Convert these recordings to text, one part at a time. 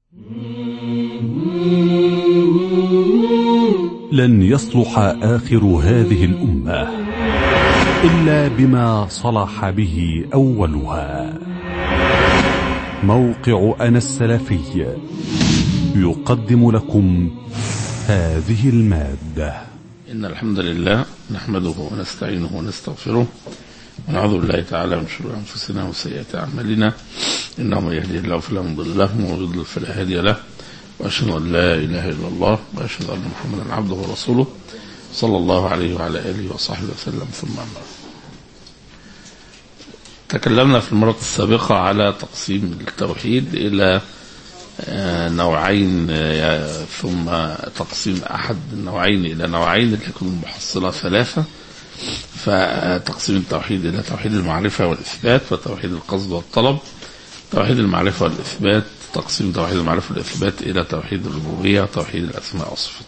لن يصلح آخر هذه الأمة إلا بما صلح به أولها موقع أنا السلفي يقدم لكم هذه المادة إن الحمد لله نحمده ونستعينه ونستغفره ونعوذ بالله تعالى من شرور أنفسنا وسيئات أعمالنا إنه من يهدي الله فلا مضل له ومن يضلل فلا هادي له وأشهد أن لا إله إلا الله وأشهد أن محمدا عبده ورسوله صلى الله عليه وعلى آله وصحبه وسلم ثم أما تكلمنا في المرة السابقة على تقسيم التوحيد إلى نوعين ثم تقسيم أحد النوعين إلى نوعين لكن المحصلة ثلاثة فتقسيم التوحيد إلى توحيد المعرفة والإثبات وتوحيد القصد والطلب توحيد المعرفة والإثبات تقسيم توحيد المعرفة والإثبات إلى توحيد الربوبية وتوحيد الأسماء والصفات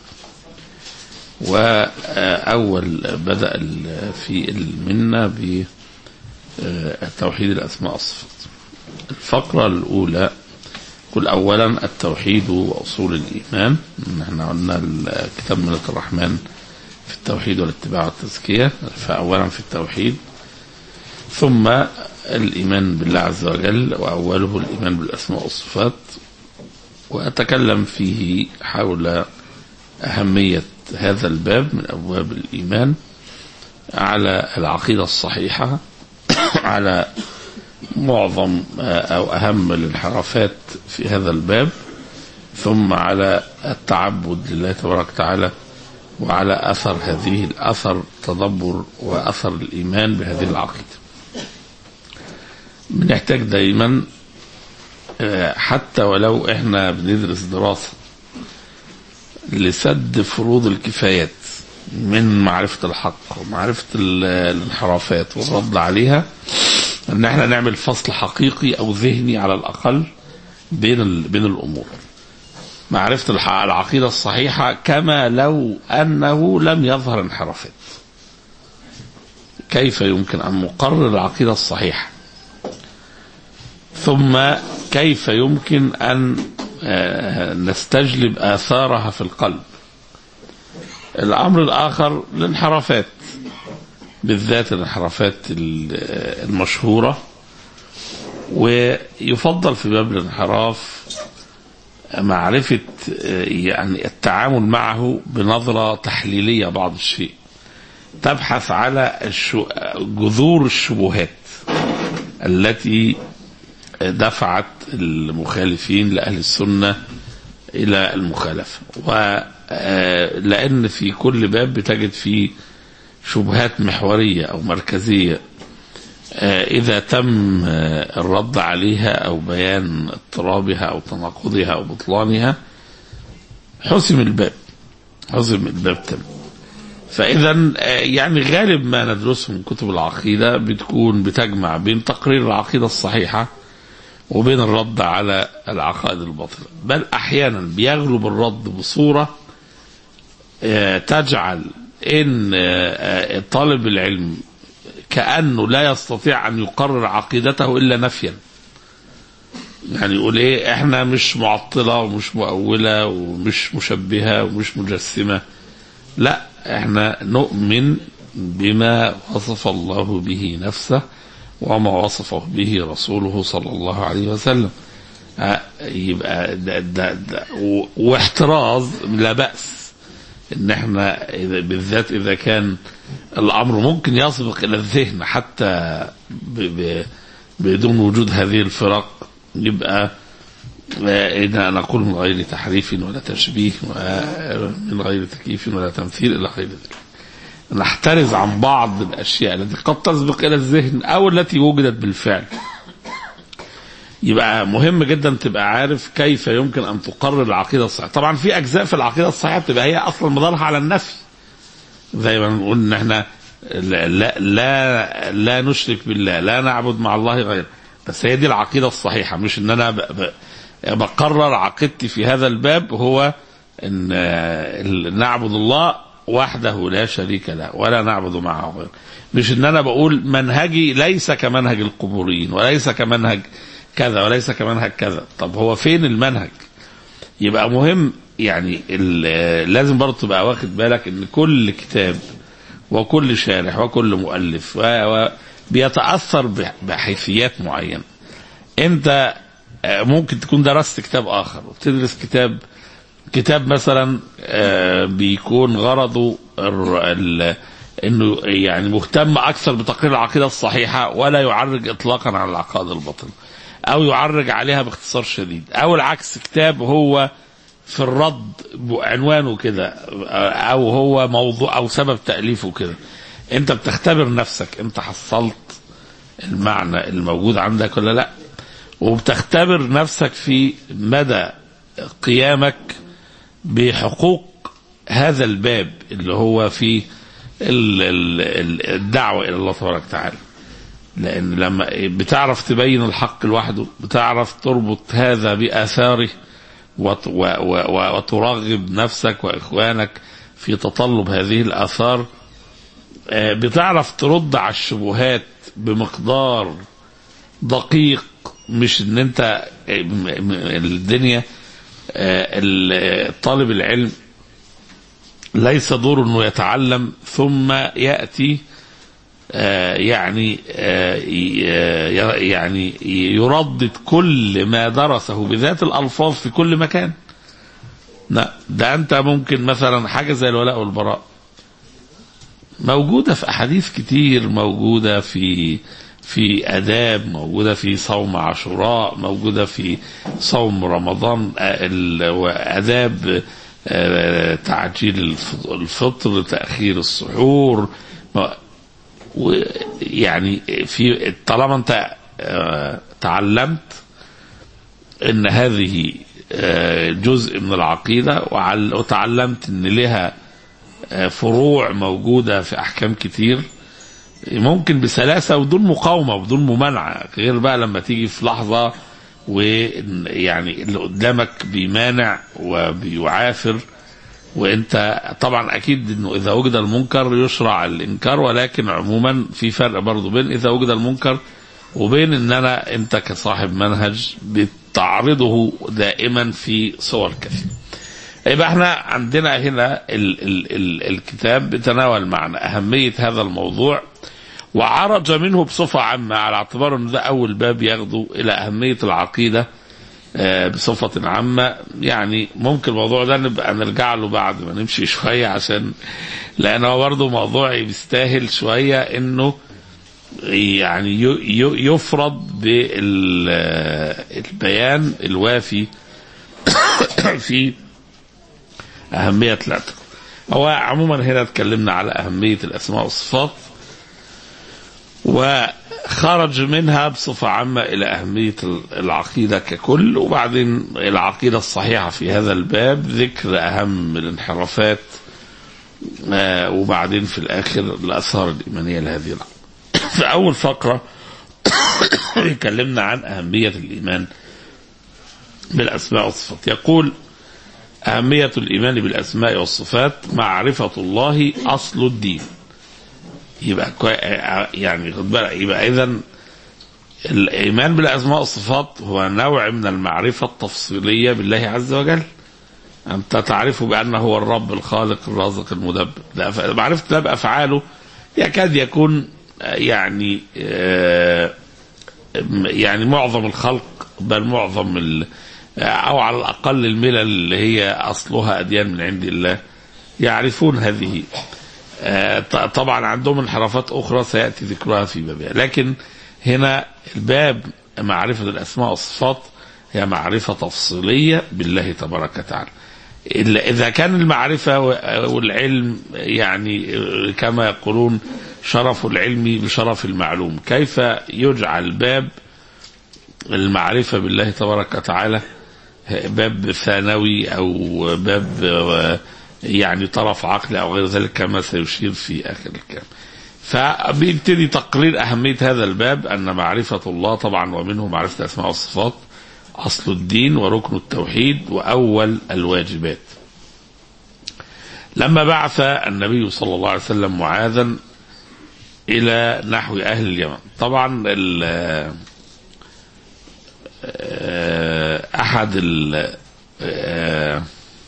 وأول بدأ في المنة بتوحيد الأسماء والصفات الفقرة الأولى قل أولا التوحيد وأصول الإيمان احنا قلنا كتاب ملة الرحمن في التوحيد والاتباع والتزكية فأولا في التوحيد ثم الإيمان بالله عز وجل وأوله الإيمان بالأسماء والصفات وأتكلم فيه حول أهمية هذا الباب من أبواب الإيمان على العقيدة الصحيحة على معظم أو أهم الانحرافات في هذا الباب ثم على التعبد لله تبارك وتعالى وعلى أثر هذه الأثر تدبر وأثر الإيمان بهذه العقيدة بنحتاج دايما حتى ولو احنا بندرس دراسة لسد فروض الكفايات من معرفة الحق ومعرفة الانحرافات والرد عليها ان احنا نعمل فصل حقيقي او ذهني على الاقل بين بين الامور معرفة العقيدة الصحيحة كما لو انه لم يظهر انحرافات كيف يمكن ان نقرر العقيدة الصحيحة ثم كيف يمكن ان نستجلب اثارها في القلب الامر الاخر الانحرافات بالذات الانحرافات المشهورة ويفضل في باب الانحراف معرفة يعني التعامل معه بنظرة تحليلية بعض الشيء تبحث على جذور الشبهات التي دفعت المخالفين لأهل السنة إلى المخالفة ولأن في كل باب بتجد فيه شبهات محورية أو مركزية إذا تم الرد عليها أو بيان اضطرابها أو تناقضها أو بطلانها حسم الباب حسم الباب تم فإذا يعني غالب ما ندرسه من كتب العقيدة بتكون بتجمع بين تقرير العقيدة الصحيحة وبين الرد على العقائد الباطلة بل أحيانا بيغلب الرد بصورة تجعل ان طالب العلم كانه لا يستطيع ان يقرر عقيدته الا نفيا يعني يقول ايه احنا مش معطله ومش مؤوله ومش مشبهه ومش مجسمه لا احنا نؤمن بما وصف الله به نفسه وما وصفه به رسوله صلى الله عليه وسلم يبقى ده ده ده واحتراز لا بأس ان احنا بالذات اذا كان الامر ممكن يسبق الى الذهن حتى ب ب بدون وجود هذه الفرق يبقى إذا نقول من غير تحريف ولا تشبيه ومن غير تكييف ولا تمثيل إلى غير ذلك نحترز عن بعض الأشياء التي قد تسبق إلى الذهن أو التي وجدت بالفعل يبقى مهم جدا تبقى عارف كيف يمكن ان تقرر العقيده الصحيحه طبعا في اجزاء في العقيده الصحيحه بتبقى هي اصلا مدارها على النفي زي ما بنقول ان احنا لا لا لا, لا نشرك بالله لا نعبد مع الله غيره بس هي دي العقيده الصحيحه مش ان انا ب ب بقرر عقيدتي في هذا الباب هو ان نعبد الله وحده لا شريك له ولا نعبد معه غيره مش ان انا بقول منهجي ليس كمنهج القبوريين وليس كمنهج كذا وليس كمنهج كذا طب هو فين المنهج يبقى مهم يعني ال- لازم برضه تبقى واخد بالك ان كل كتاب وكل شارح وكل مؤلف و- و- بيتاثر بح- بحيثيات معينه انت آه، ممكن تكون درست كتاب اخر وتدرس كتاب كتاب مثلا آه، بيكون غرضه الر- ال- انه يعني مهتم اكثر بتقرير العقيده الصحيحه ولا يعرج اطلاقا على العقائد الباطله او يعرج عليها باختصار شديد او العكس كتاب هو في الرد عنوانه كده او هو موضوع او سبب تاليفه كده انت بتختبر نفسك انت حصلت المعنى الموجود عندك ولا لا وبتختبر نفسك في مدى قيامك بحقوق هذا الباب اللي هو في ال- ال- ال- الدعوة إلى الله تبارك وتعالى لأن لما بتعرف تبين الحق لوحده بتعرف تربط هذا بآثاره وت- و- و- و- وترغب نفسك وإخوانك في تطلب هذه الآثار آه، بتعرف ترد على الشبهات بمقدار دقيق مش ان انت آه، م- م- الدنيا آه، ال- طالب العلم ليس دوره انه يتعلم ثم ياتي آه، يعني آه، ي- آه، يعني يردد كل ما درسه بذات الالفاظ في كل مكان لا ده انت ممكن مثلا حاجه زي الولاء والبراء موجوده في احاديث كتير موجوده في في اداب موجوده في صوم عاشوراء موجوده في صوم رمضان آه، ال- واداب آه، تعجيل الف- الفطر تاخير السحور ما- ويعني في طالما انت آه، تعلمت ان هذه آه، جزء من العقيده وعل- وتعلمت ان لها آه، فروع موجوده في احكام كتير ممكن بسلاسه وبدون مقاومه وبدون ممانعه غير بقى لما تيجي في لحظه ويعني اللي قدامك بيمانع وبيعافر وانت طبعا اكيد انه اذا وجد المنكر يشرع الانكار ولكن عموما في فرق برضه بين اذا وجد المنكر وبين ان انا انت كصاحب منهج بتعرضه دائما في صور كثيره. يبقى احنا عندنا هنا ال ال ال الكتاب بيتناول معنا اهميه هذا الموضوع وعرج منه بصفه عامه على اعتبار ان ده اول باب ياخده الى اهميه العقيده آه، بصفة عامة يعني ممكن الموضوع ده نبقى نرجع له بعد ما نمشي شوية عشان لأن هو برضه موضوع بيستاهل شوية إنه يعني ي- ي- يفرض بالبيان الوافي في أهمية الاعتقاد هو عموما هنا اتكلمنا على أهمية الأسماء والصفات وخرج منها بصفة عامة إلى أهمية العقيدة ككل وبعدين العقيدة الصحيحة في هذا الباب ذكر أهم الانحرافات آه، وبعدين في الآخر الآثار الإيمانية لهذه العقيدة في أول فقرة اتكلمنا عن أهمية الإيمان بالأسماء والصفات يقول أهمية الإيمان بالأسماء والصفات معرفة الله أصل الدين يبقى كوي... يعني خد بالك يبقى اذا الايمان بالاسماء والصفات هو نوع من المعرفه التفصيليه بالله عز وجل انت تعرف بانه هو الرب الخالق الرازق المدبر ده ف- معرفه ده بافعاله يكاد يكون آه، يعني آه، يعني معظم الخلق بل معظم ال او على الاقل الملل اللي هي اصلها اديان من عند الله يعرفون هذه آه، ط- طبعا عندهم انحرافات اخرى سياتي ذكرها في بابها لكن هنا الباب معرفه الاسماء والصفات هي معرفه تفصيليه بالله تبارك وتعالى إلا اذا كان المعرفه و- والعلم يعني آه، كما يقولون شرف العلم بشرف المعلوم كيف يجعل باب المعرفه بالله تبارك وتعالى باب ثانوي او باب آه، يعني طرف عقلي او غير ذلك كما سيشير في اخر الكلام. فبيبتدي تقرير اهميه هذا الباب ان معرفه الله طبعا ومنه معرفه الاسماء والصفات اصل الدين وركن التوحيد واول الواجبات. لما بعث النبي صلى الله عليه وسلم معاذا الى نحو اهل اليمن، طبعا ال- آه، احد ال- آه،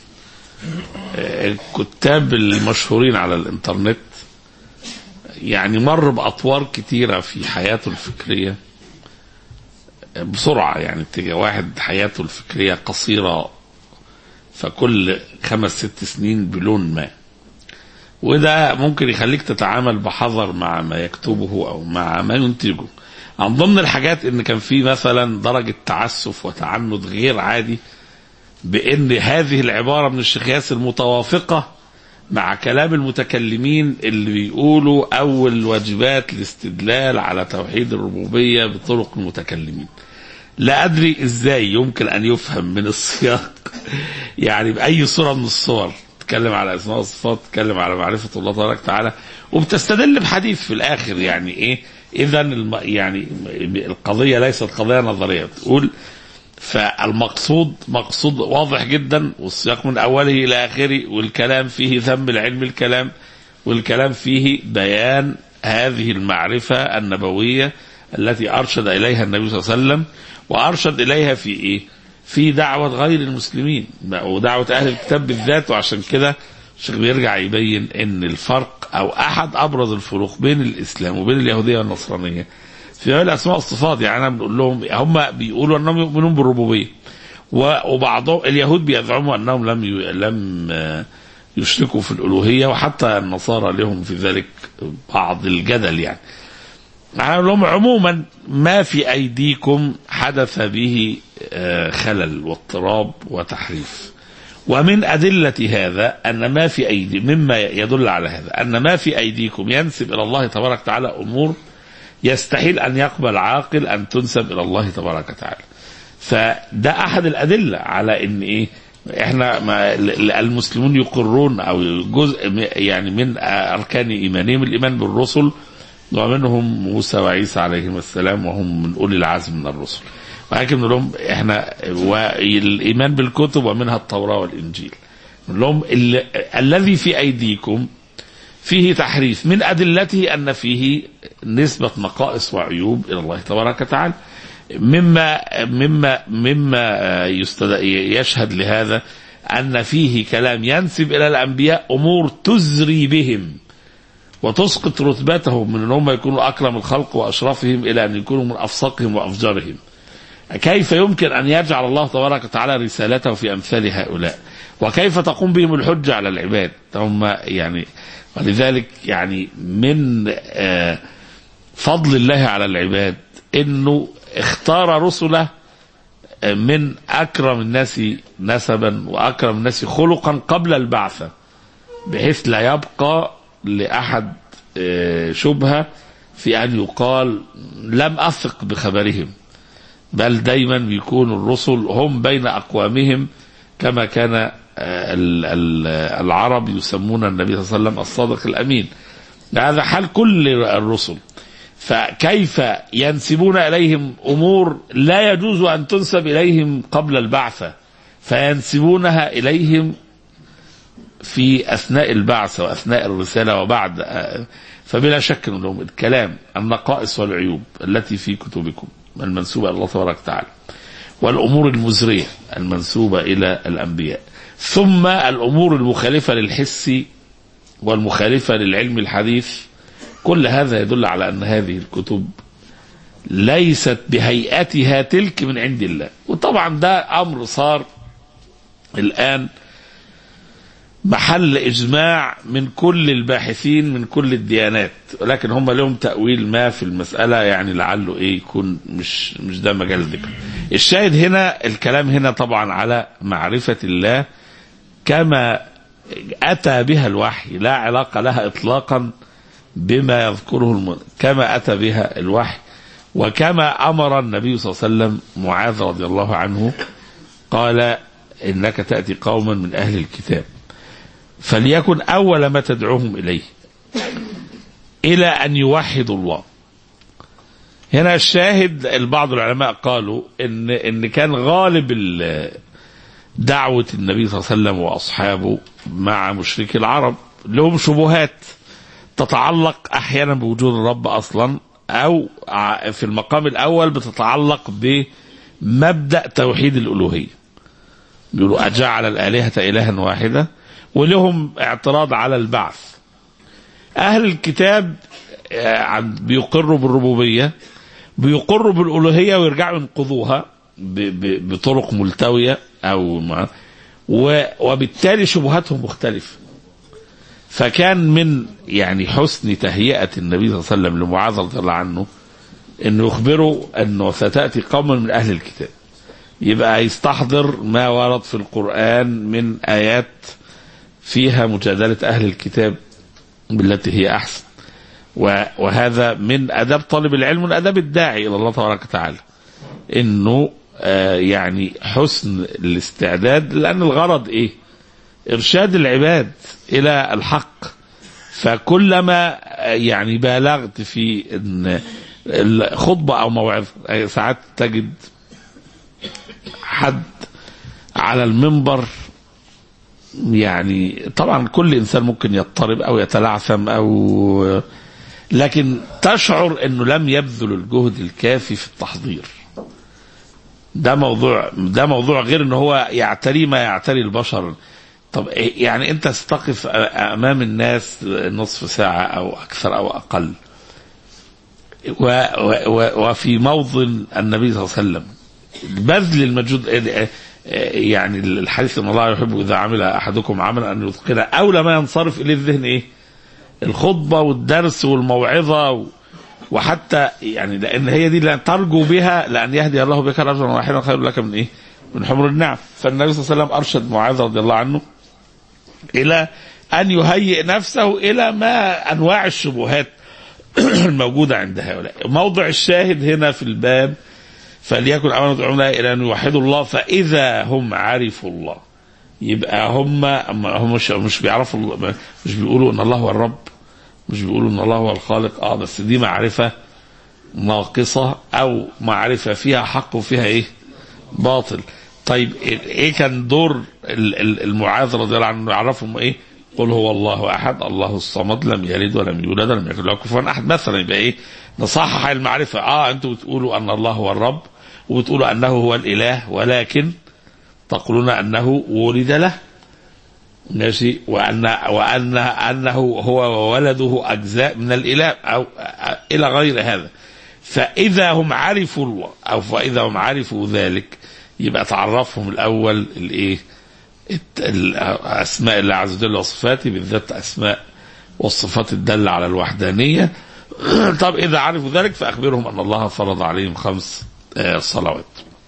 آه، الكتاب المشهورين على الانترنت يعني مر بأطوار كتيرة في حياته الفكرية بسرعة يعني اتجاه واحد حياته الفكرية قصيرة فكل خمس ست سنين بلون ما وده ممكن يخليك تتعامل بحذر مع ما يكتبه او مع ما ينتجه عن ضمن الحاجات ان كان في مثلا درجة تعسف وتعنت غير عادي بان هذه العبارة من الشيخ ياسر متوافقة مع كلام المتكلمين اللي بيقولوا اول واجبات الاستدلال على توحيد الربوبية بطرق المتكلمين لا ادري ازاي يمكن ان يفهم من السياق يعني باي صوره من الصور تتكلم على اسماء الصفات تتكلم على معرفه الله تبارك وتعالى وبتستدل بحديث في الاخر يعني ايه اذا الم... يعني القضيه ليست قضيه نظريه تقول فالمقصود مقصود واضح جدا والسياق من اوله الى اخره والكلام فيه ذم العلم الكلام والكلام فيه بيان هذه المعرفه النبويه التي ارشد اليها النبي صلى الله عليه وسلم وارشد اليها في ايه؟ في دعوه غير المسلمين ودعوه اهل الكتاب بالذات وعشان كده الشيخ بيرجع يبين ان الفرق او احد ابرز الفروق بين الاسلام وبين اليهوديه والنصرانيه في الاسماء والصفات يعني انا بنقول لهم هم بيقولوا انهم يؤمنون بالربوبيه وبعضهم اليهود بيزعموا انهم لم ي... لم يشركوا في الالوهيه وحتى النصارى لهم في ذلك بعض الجدل يعني أنا لهم عموما ما في أيديكم حدث به خلل واضطراب وتحريف ومن أدلة هذا أن ما في أيدي مما يدل على هذا أن ما في أيديكم ينسب إلى الله تبارك وتعالى أمور يستحيل أن يقبل عاقل أن تنسب إلى الله تبارك وتعالى فده أحد الأدلة على أن إيه احنا ما المسلمون يقرون او جزء يعني من اركان ايمانهم الايمان بالرسل ومنهم موسى وعيسى عليهم السلام وهم من اولي العزم من الرسل ولكن نقول لهم احنا والايمان بالكتب ومنها التوراه والانجيل نقول لهم الذي في ايديكم فيه تحريف من ادلته ان فيه نسبه نقائص وعيوب الى الله تبارك وتعالى مما مما مما يشهد لهذا ان فيه كلام ينسب الى الانبياء امور تزري بهم وتسقط رتبتهم من ان هم يكونوا اكرم الخلق واشرفهم الى ان يكونوا من افسقهم وافجرهم. كيف يمكن ان يجعل الله تبارك وتعالى رسالته في امثال هؤلاء؟ وكيف تقوم بهم الحجه على العباد؟ هم يعني ولذلك يعني من فضل الله على العباد انه اختار رسله من اكرم الناس نسبا واكرم الناس خلقا قبل البعثه بحيث لا يبقى لأحد شبهة في أن يقال لم أثق بخبرهم بل دايما بيكون الرسل هم بين أقوامهم كما كان العرب يسمون النبي صلى الله عليه وسلم الصادق الأمين هذا حال كل الرسل فكيف ينسبون إليهم أمور لا يجوز أن تنسب إليهم قبل البعثة فينسبونها إليهم في اثناء البعث واثناء الرساله وبعد فبلا شك لهم الكلام النقائص والعيوب التي في كتبكم المنسوبه الى الله تبارك وتعالى والامور المزريه المنسوبه الى الانبياء ثم الامور المخالفه للحس والمخالفه للعلم الحديث كل هذا يدل على ان هذه الكتب ليست بهيئتها تلك من عند الله وطبعا ده امر صار الان محل اجماع من كل الباحثين من كل الديانات ولكن هم لهم تاويل ما في المساله يعني لعله ايه يكون مش مش ده مجال ذكر الشاهد هنا الكلام هنا طبعا على معرفه الله كما اتى بها الوحي لا علاقه لها اطلاقا بما يذكره الم... كما اتى بها الوحي وكما امر النبي صلى الله عليه وسلم معاذ رضي الله عنه قال انك تاتي قوما من اهل الكتاب فليكن أول ما تدعوهم إليه إلى أن يوحدوا الله هنا الشاهد البعض العلماء قالوا إن إن كان غالب دعوة النبي صلى الله عليه وسلم وأصحابه مع مشركي العرب لهم شبهات تتعلق أحيانا بوجود الرب أصلا أو في المقام الأول بتتعلق بمبدأ توحيد الألوهية بيقولوا أجعل الآلهة إلها واحدة ولهم اعتراض على البعث أهل الكتاب آه، عن- بيقروا بالربوبية بيقروا بالألوهية ويرجعوا ينقضوها ب- ب- بطرق ملتوية أو ما و- وبالتالي شبهاتهم مختلفة فكان من يعني حسن تهيئة النبي صلى الله عليه وسلم لمعاذ رضي الله عنه انه يخبره انه ستاتي قوم من اهل الكتاب يبقى يستحضر ما ورد في القران من ايات فيها مجادله اهل الكتاب بالتي هي احسن و- وهذا من اداب طالب العلم من اداب الداعي الى الله تبارك وتعالى انه آه، يعني حسن الاستعداد لان الغرض ايه ارشاد العباد الى الحق فكلما يعني بالغت في ان الخطبه او موعظه أي ساعات تجد حد على المنبر يعني طبعا كل انسان ممكن يضطرب او يتلعثم او لكن تشعر انه لم يبذل الجهد الكافي في التحضير ده موضوع ده موضوع غير ان هو يعتري ما يعتري البشر طب إيه- يعني انت تقف امام الناس نصف ساعه او اكثر او اقل و و و وفي موطن النبي صلى الله عليه وسلم بذل المجهود إيه- إيه- يعني الحديث ان الله يحب اذا عمل احدكم عملا ان يتقنه اولى ما ينصرف اليه الذهن ايه؟ الخطبه والدرس والموعظه و وحتى يعني لان هي دي اللي ترجو بها لان يهدي الله بك رجلا واحدا خير لك من ايه؟ من حمر النعم فالنبي صلى الله عليه وسلم ارشد معاذ رضي الله عنه الى ان يهيئ نفسه الى ما انواع الشبهات الموجوده عند هؤلاء موضع الشاهد هنا في الباب فليكن امانه دعونا الى ان يوحدوا الله فاذا هم عرفوا الله يبقى هم هم مش مش بيعرفوا الله- مش بيقولوا ان الله هو الرب مش بيقولوا ان الله هو الخالق اه بس دي معرفه ناقصه او معرفه فيها حق وفيها ايه باطل طيب ايه كان دور ال- ال- المعاذ رضي الله عنه يعرفهم ايه قل هو الله احد الله الصمد لم يلد ولم يولد ولم يكن له كفوا احد مثلا يبقى ايه نصحح المعرفه اه انتوا بتقولوا ان الله هو الرب وبتقولوا انه هو الاله ولكن تقولون انه ولد له ماشي وان وان انه هو وولده اجزاء من الاله او الى غير هذا فاذا هم عرفوا الله او فاذا هم عرفوا ذلك يبقى تعرفهم الاول الايه الت- ال- اسماء الله عز وجل وصفاته بالذات اسماء والصفات الداله على الوحدانيه طب اذا عرفوا ذلك فاخبرهم ان الله فرض عليهم خمس آه، صلوات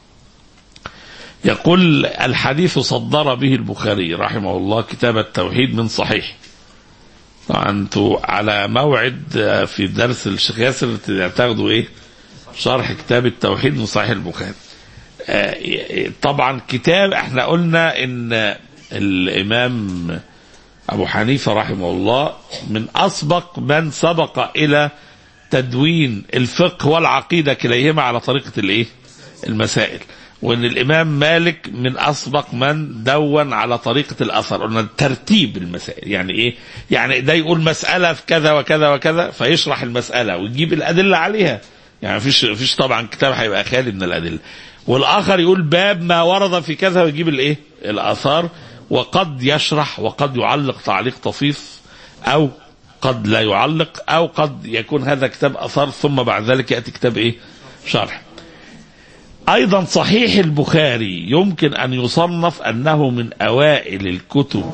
يقول الحديث صدر به البخاري رحمه الله كتاب التوحيد من صحيح طبعا انتوا على موعد آه، في درس الشيخ ياسر تاخدوا ايه شرح كتاب التوحيد من صحيح البخاري آه، طبعا كتاب احنا قلنا ان الامام ابو حنيفه رحمه الله من اسبق من سبق الى تدوين الفقه والعقيده كليهما على طريقه الايه المسائل وان الامام مالك من اسبق من دون على طريقه الاثر قلنا ترتيب المسائل يعني ايه يعني ده يقول مساله في كذا وكذا وكذا فيشرح المساله ويجيب الادله عليها يعني مفيش مفيش طبعا كتاب هيبقى خالي من الادله والاخر يقول باب ما ورد في كذا ويجيب الايه الاثار وقد يشرح وقد يعلق تعليق طفيف او قد لا يعلق او قد يكون هذا كتاب اثار ثم بعد ذلك ياتي كتاب ايه شرح ايضا صحيح البخاري يمكن ان يصنف انه من اوائل الكتب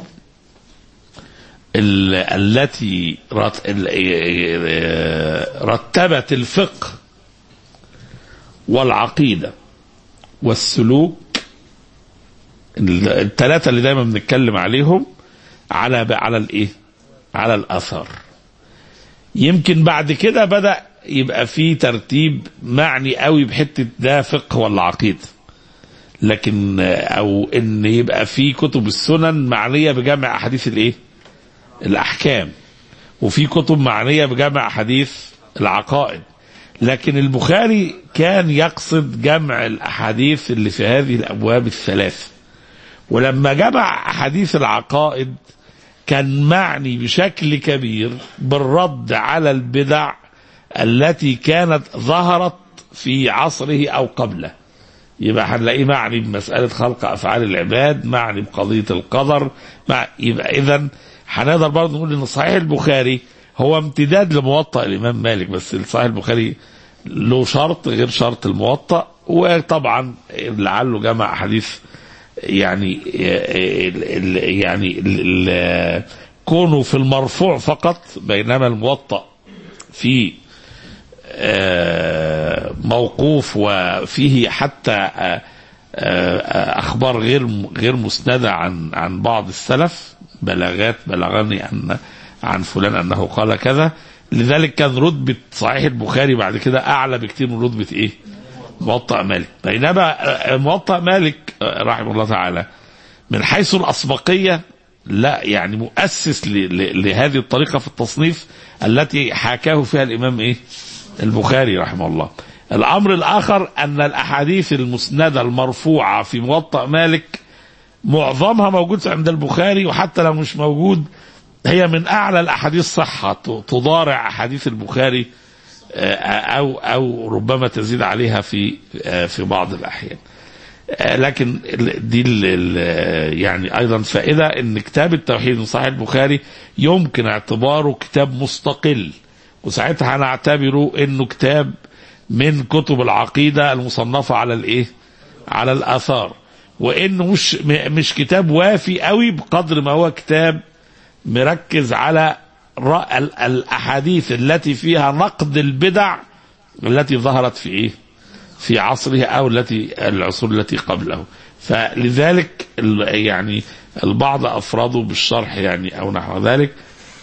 ال- التي رت- ال- رتبت الفقه والعقيده والسلوك الثلاثه اللي دايما بنتكلم عليهم على على الايه على الاثر يمكن بعد كده بدا يبقى في ترتيب معني قوي بحته ده فقه ولا عقيده لكن او ان يبقى في كتب السنن معنيه بجمع احاديث الايه الاحكام وفي كتب معنيه بجمع احاديث العقائد لكن البخاري كان يقصد جمع الاحاديث اللي في هذه الابواب الثلاث ولما جمع احاديث العقائد كان معني بشكل كبير بالرد على البدع التي كانت ظهرت في عصره او قبله يبقى هنلاقيه معني بمسألة خلق أفعال العباد معني بقضية القدر مع يبقى إذا هنقدر برضه نقول إن صحيح البخاري هو امتداد لموطأ الإمام مالك بس صحيح البخاري له شرط غير شرط الموطأ وطبعا لعله جمع حديث يعني ال- ال- يعني ال- ال- كونه في المرفوع فقط بينما الموطأ في آه، موقوف وفيه حتى آه، آه، اخبار غير غير مسنده عن عن بعض السلف بلاغات بلغني عن عن فلان انه قال كذا لذلك كان رتبه صحيح البخاري بعد كده اعلى بكتير من رتبه ايه؟ موطأ مالك بينما آه، موطأ مالك آه، رحمه الله تعالى من حيث الأسبقية لا يعني مؤسس ل- ل- لهذه الطريقة في التصنيف التي حكاه فيها الإمام إيه البخاري رحمه الله الأمر الآخر أن الأحاديث المسندة المرفوعة في موطأ مالك معظمها موجود عند البخاري وحتى لو مش موجود هي من أعلى الأحاديث صحة ت- تضارع أحاديث البخاري آه، أو أو ربما تزيد عليها في آه، في بعض الأحيان آه، لكن ال- دي ال- ال- يعني ايضا فائده ان كتاب التوحيد من صحيح البخاري يمكن اعتباره كتاب مستقل وساعتها هنعتبره انه كتاب من كتب العقيده المصنفه على الايه؟ على الاثار وانه مش م- مش كتاب وافي قوي بقدر ما هو كتاب مركز على رأ- ال- الاحاديث التي فيها نقد البدع التي ظهرت في ايه؟ في عصره او التي العصور التي قبله فلذلك ال- يعني البعض افرده بالشرح يعني او نحو ذلك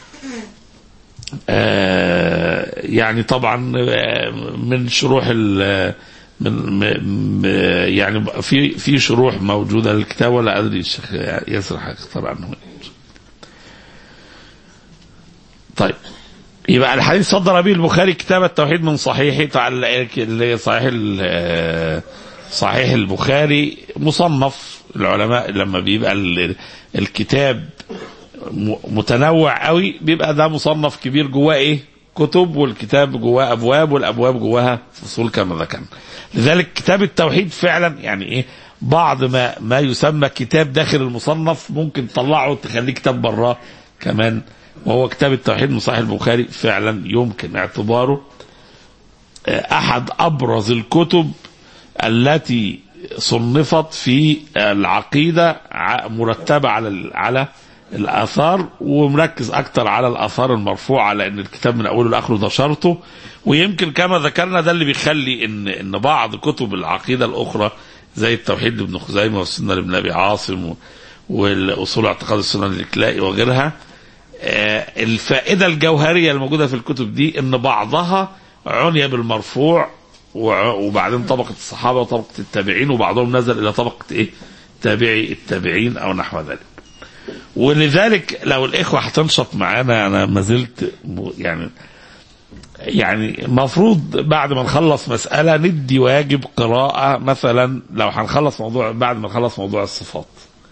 آه، يعني طبعا آه، من شروح ال من م- م- يعني في في شروح موجوده للكتاب ولا ادري الشيخ ياسر هيختار عنه إيه. طيب يبقى الحديث صدر به البخاري كتاب التوحيد من صحيحه تعال- اللي صحيح ال- صحيح البخاري مصنف العلماء لما بيبقى ال- الكتاب م- متنوع قوي بيبقى ده مصنف كبير جواه ايه كتب والكتاب جواه ابواب والابواب جواها فصول كما ذكرنا لذلك كتاب التوحيد فعلا يعني ايه بعض ما ما يسمى كتاب داخل المصنف ممكن تطلعه تخليه كتاب براه كمان وهو كتاب التوحيد من صحيح البخاري فعلا يمكن اعتباره آه، احد ابرز الكتب التي صنفت في العقيده ع- مرتبه على ال- على الاثار ومركز اكتر على الاثار المرفوعه لان الكتاب من اوله لاخره ده شرطه ويمكن كما ذكرنا ده اللي بيخلي ان ان بعض كتب العقيده الاخرى زي التوحيد لابن خزيمه والسنه لابن ابي عاصم و- والاصول اعتقاد السنه للكلائي وغيرها آه، الفائده الجوهريه الموجوده في الكتب دي ان بعضها عني بالمرفوع وع- وبعدين طبقه الصحابه وطبقه التابعين وبعضهم نزل الى طبقه ايه؟ تابعي التابعين او نحو ذلك. ولذلك لو الاخوه هتنشط معانا انا ما زلت م- يعني يعني المفروض بعد ما نخلص مساله ندي واجب قراءه مثلا لو هنخلص موضوع بعد ما نخلص موضوع الصفات.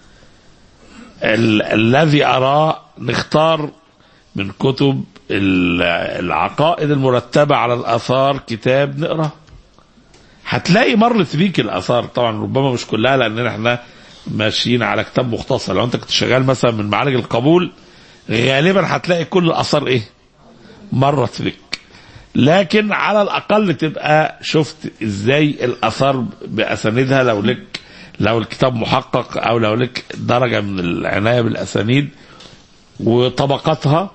ال- الذي أراه نختار من كتب ال- العقائد المرتبة على الآثار كتاب نقرأ هتلاقي مرت بيك الآثار طبعا ربما مش كلها لأن احنا ماشيين على كتاب مختصر لو انت كنت شغال مثلا من معالج القبول غالبا هتلاقي كل الآثار ايه مرت بك لكن على الأقل تبقى شفت ازاي الآثار بأساندها لو لك لو الكتاب محقق او لو لك درجه من العنايه بالاسانيد وطبقاتها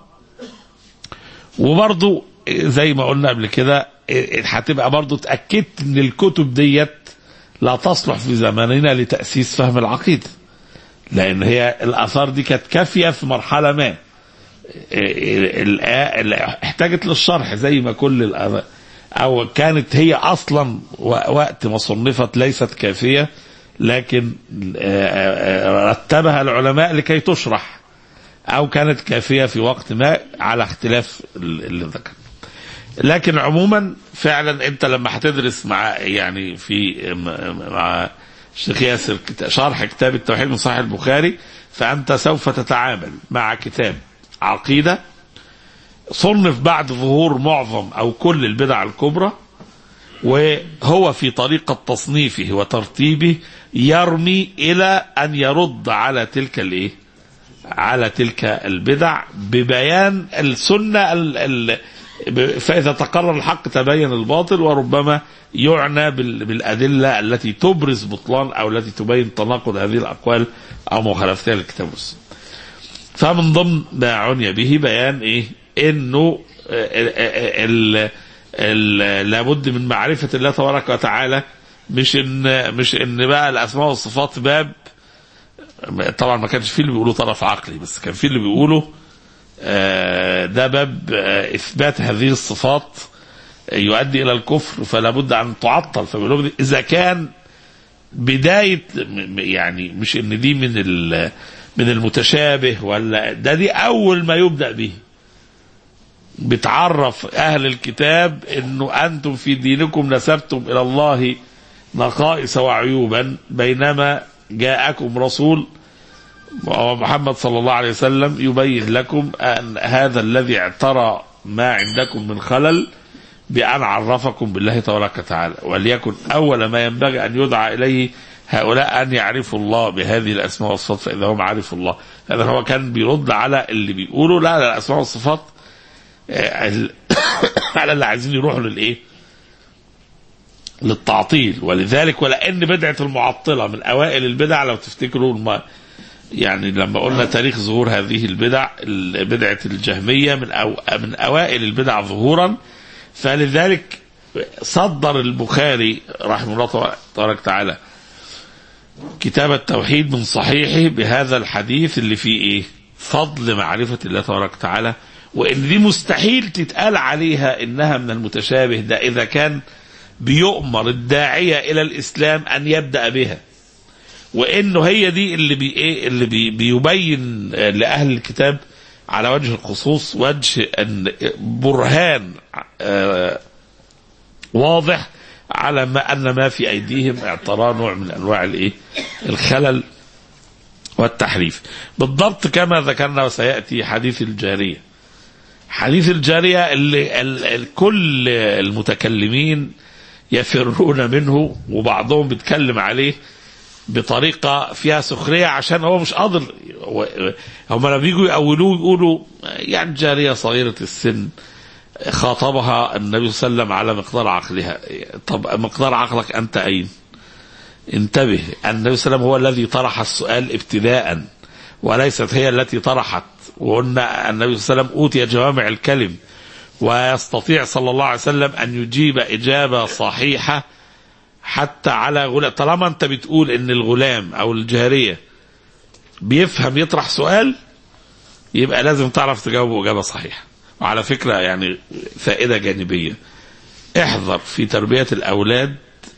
وبرضو زي ما قلنا قبل كده هتبقى برضو اتاكدت ان الكتب ديت لا تصلح في زماننا لتاسيس فهم العقيده لان هي الاثار دي كانت كافيه في مرحله ما ال- ال- احتاجت للشرح زي ما كل الأ- او كانت هي اصلا و- وقت ما صنفت ليست كافيه لكن آه، آه، رتبها العلماء لكي تشرح او كانت كافيه في وقت ما على اختلاف ال- اللي ذكر لكن عموما فعلا انت لما هتدرس مع يعني في م- مع الشيخ ياسر كت- شرح كتاب التوحيد من صحيح البخاري فانت سوف تتعامل مع كتاب عقيده صنف بعد ظهور معظم او كل البدع الكبرى وهو في طريقة تصنيفه وترتيبه يرمي إلى أن يرد على تلك الإيه؟ على تلك البدع ببيان السنة ال ال فإذا تقرر الحق تبين الباطل وربما يعنى بال- بالأدلة التي تبرز بطلان أو التي تبين تناقض هذه الأقوال أو مخالفتها للكتاب والسنة. فمن ضمن ما عني به بيان إيه؟ إنه ال- ال- ال- لابد من معرفة الله تبارك وتعالى مش إن مش إن بقى الأسماء والصفات باب طبعا ما كانش فيه اللي بيقولوا طرف عقلي بس كان فيه اللي بيقولوا آه، ده باب آه، اثبات هذه الصفات يؤدي الى الكفر فلا بد ان تعطل فبيقولوا اذا كان بدايه م- م- يعني مش ان دي من ال- من المتشابه ولا ده دي اول ما يبدا به بتعرف اهل الكتاب انه انتم في دينكم نسبتم الى الله نقائص وعيوبا بينما جاءكم رسول ومحمد صلى الله عليه وسلم يبين لكم أن هذا الذي اعترى ما عندكم من خلل بأن عرفكم بالله تبارك وتعالى وليكن أول ما ينبغي أن يدعى إليه هؤلاء أن يعرفوا الله بهذه الأسماء والصفات فإذا هم عرفوا الله هذا هو كان بيرد على اللي بيقولوا لا لا الأسماء والصفات آه، ال- على اللي عايزين يروحوا للإيه للتعطيل ولذلك ولأن بدعة المعطلة من أوائل البدع لو تفتكروا الم... يعني لما قلنا تاريخ ظهور هذه البدع ال- بدعة الجهمية من أو من أوائل البدع ظهورا فلذلك صدر البخاري رحمه الله تبارك وتعالى كتاب التوحيد من صحيحه بهذا الحديث اللي فيه ايه فضل معرفة الله تبارك وتعالى وان دي مستحيل تتقال عليها انها من المتشابه ده اذا كان بيؤمر الداعية الى الاسلام ان يبدأ بها وانه هي دي اللي بي ايه اللي بي بيبين آه، لاهل الكتاب على وجه الخصوص وجه ان برهان آه، واضح على ما ان ما في ايديهم اعتراء نوع من انواع الايه الخلل والتحريف بالضبط كما ذكرنا وسياتي حديث الجاريه حديث الجاريه اللي ال ال كل المتكلمين يفرون منه وبعضهم بيتكلم عليه بطريقه فيها سخريه عشان هو مش قادر و- هم لما بيجوا يقولوه يقولوا يعني جاريه صغيره السن خاطبها النبي صلى الله عليه وسلم على مقدار عقلها طب مقدار عقلك انت اين انتبه النبي صلى الله عليه وسلم هو الذي طرح السؤال ابتداء وليست هي التي طرحت وقلنا النبي صلى الله عليه وسلم اوتي جوامع الكلم ويستطيع صلى الله عليه وسلم ان يجيب اجابه صحيحه حتى على غلام طالما انت بتقول ان الغلام او الجاريه بيفهم يطرح سؤال يبقى لازم تعرف تجاوبه اجابه صحيحه وعلى فكره يعني فائده جانبيه احذر في تربيه الاولاد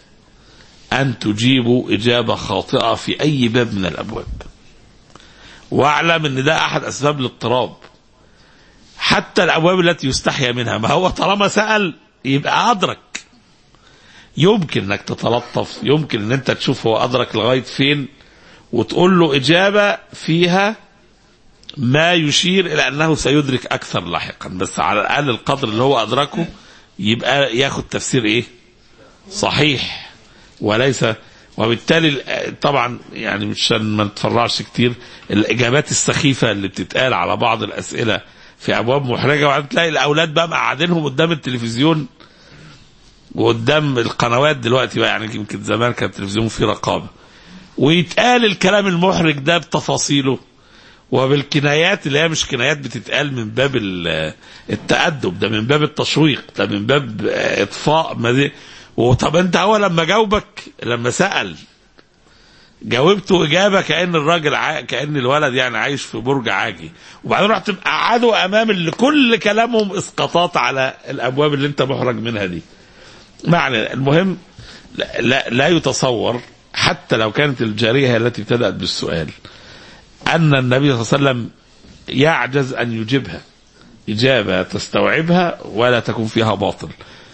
ان تجيبوا اجابه خاطئه في اي باب من الابواب واعلم ان ده احد اسباب الاضطراب حتى الابواب التي يستحيا منها ما هو طالما سال يبقى ادرك يمكن انك تتلطف يمكن ان انت تشوف هو ادرك لغايه فين وتقول له اجابه فيها ما يشير الى انه سيدرك اكثر لاحقا بس على الاقل القدر اللي هو ادركه يبقى ياخد تفسير ايه صحيح وليس وبالتالي طبعا يعني مش عشان ما نتفرعش كتير الاجابات السخيفه اللي بتتقال على بعض الاسئله في ابواب محرجه وبعدين تلاقي الاولاد بقى مقعدينهم قدام التلفزيون وقدام القنوات دلوقتي بقى يعني يمكن زمان كان التلفزيون فيه رقابه ويتقال الكلام المحرج ده بتفاصيله وبالكنايات اللي هي مش كنايات بتتقال من باب ال- التأدب ده من باب التشويق ده من باب اطفاء مزي وطب انت هو لما جاوبك لما سأل جاوبته إجابة كأن الراجل ع... كأن الولد يعني عايش في برج عاجي وبعدين رحت قعدوا أمام اللي كل كلامهم إسقاطات على الأبواب اللي أنت محرج منها دي معنى المهم لا, لا, لا يتصور حتى لو كانت الجارية هي التي ابتدأت بالسؤال أن النبي صلى الله عليه وسلم يعجز أن يجيبها إجابة تستوعبها ولا تكون فيها باطل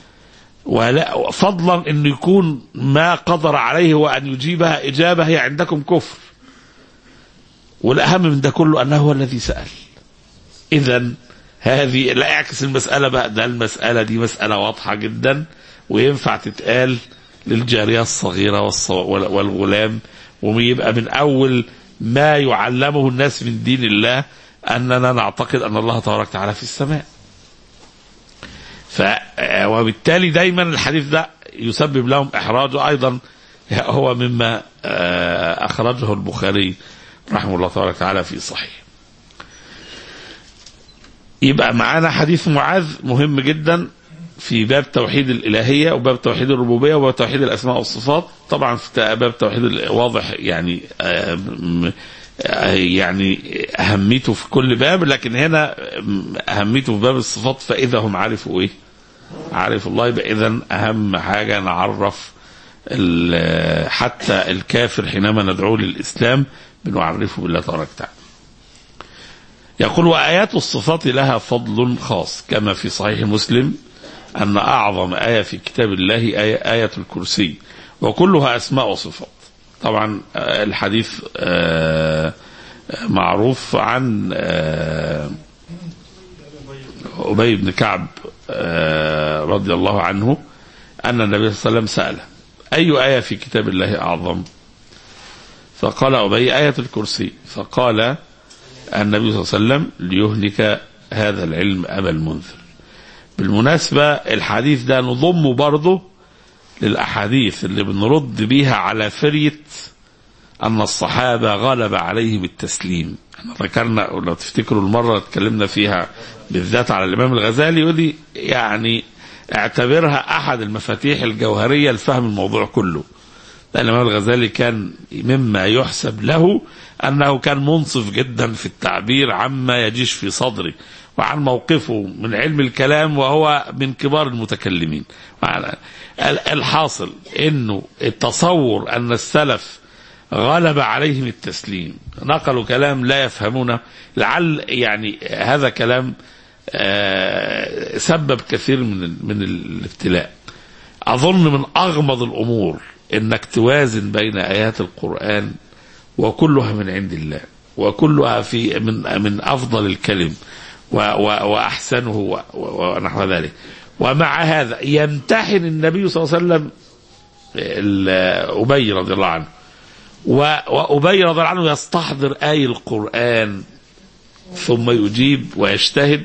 ولا فضلا أن يكون ما قدر عليه هو أن يجيبها إجابة هي عندكم كفر والأهم من ده كله أنه هو الذي سأل إذا هذه لا اعكس المسألة بقى ده المسألة دي مسألة واضحة جدا وينفع تتقال للجارية الصغيرة والص- وال- والغلام ويبقى من أول ما يعلمه الناس من دين الله أننا نعتقد أن الله تبارك وتعالى في السماء ف وبالتالي دايما الحديث ده يسبب لهم إحراجه أيضا هو مما آه، أخرجه البخاري رحمه الله تبارك وتعالى في صحيح يبقى معانا حديث معاذ مهم جدا في باب توحيد الإلهية وباب توحيد الربوبية وباب توحيد الأسماء والصفات طبعا في باب توحيد ال- واضح يعني آه، م- آه، يعني أهميته في كل باب لكن هنا م- أهميته في باب الصفات فإذا هم عرفوا إيه عرفوا الله يبقى إذا أهم حاجة نعرف ال- حتى الكافر حينما ندعوه للإسلام بنعرفه بالله تبارك وتعالى يقول وآيات الصفات لها فضل خاص كما في صحيح مسلم أن أعظم آية في كتاب الله آية, آية الكرسي وكلها أسماء وصفات طبعا آه، الحديث آه، معروف عن آه، أبي بن كعب آه، رضي الله عنه أن النبي صلى الله عليه وسلم سأله أي آية في كتاب الله أعظم فقال أبي آية الكرسي فقال النبي صلى الله عليه وسلم ليهلك هذا العلم أبا المنذر بالمناسبة الحديث ده نضمه برضه للأحاديث اللي بنرد بيها على فرية أن الصحابة غلب عليهم التسليم احنا ذكرنا لو تفتكروا المرة اللي اتكلمنا فيها بالذات على الإمام الغزالي ودي يعني اعتبرها أحد المفاتيح الجوهرية لفهم الموضوع كله لأن الإمام الغزالي كان مما يحسب له أنه كان منصف جدا في التعبير عما يجيش في صدره وعن موقفه من علم الكلام وهو من كبار المتكلمين وعن- ال- الحاصل أنه التصور أن السلف غلب عليهم التسليم نقلوا كلام لا يفهمونه لعل يعني هذا كلام آه، سبب كثير من ال- من الابتلاء اظن من اغمض الامور انك توازن بين ايات القران وكلها من عند الله وكلها في من من افضل الكلم و و واحسنه و- و- ونحو ذلك ومع هذا يمتحن النبي صلى الله عليه وسلم ال- ابي رضي الله عنه و- وابي رضي الله عنه يستحضر اي القران ثم يجيب ويجتهد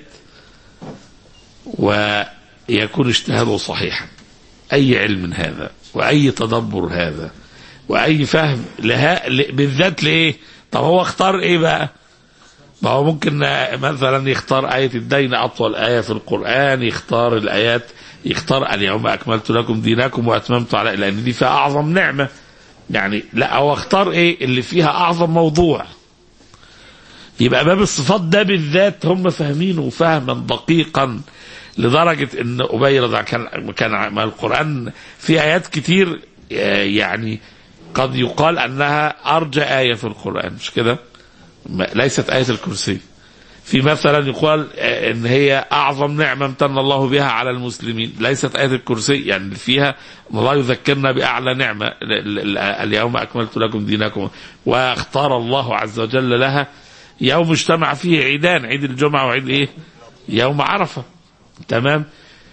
ويكون اجتهاده صحيحا اي علم هذا واي تدبر هذا واي فهم لها ل- بالذات لايه طب هو اختار ايه بقى ما هو ممكن مثلا يختار آية الدين أطول آية في القرآن يختار الآيات يختار اليوم أكملت لكم دينكم وأتممت على لأن دي فيها أعظم نعمة يعني لا هو اختار إيه اللي فيها أعظم موضوع يبقى باب الصفات ده بالذات هم فاهمينه فهما دقيقا لدرجة ان أبي رضي الله كان كان ما القرآن في آيات كتير آه، يعني قد يقال أنها أرجى آية في القرآن مش كده؟ ما- ليست آية الكرسي في مثلا يقال آه، ان هي اعظم نعمه امتن الله بها على المسلمين ليست ايه الكرسي يعني فيها الله يذكرنا باعلى نعمه ل- ل- اليوم اكملت لكم دينكم واختار الله عز وجل لها يوم اجتمع فيه عيدان عيد الجمعه وعيد ايه؟ يوم عرفه تمام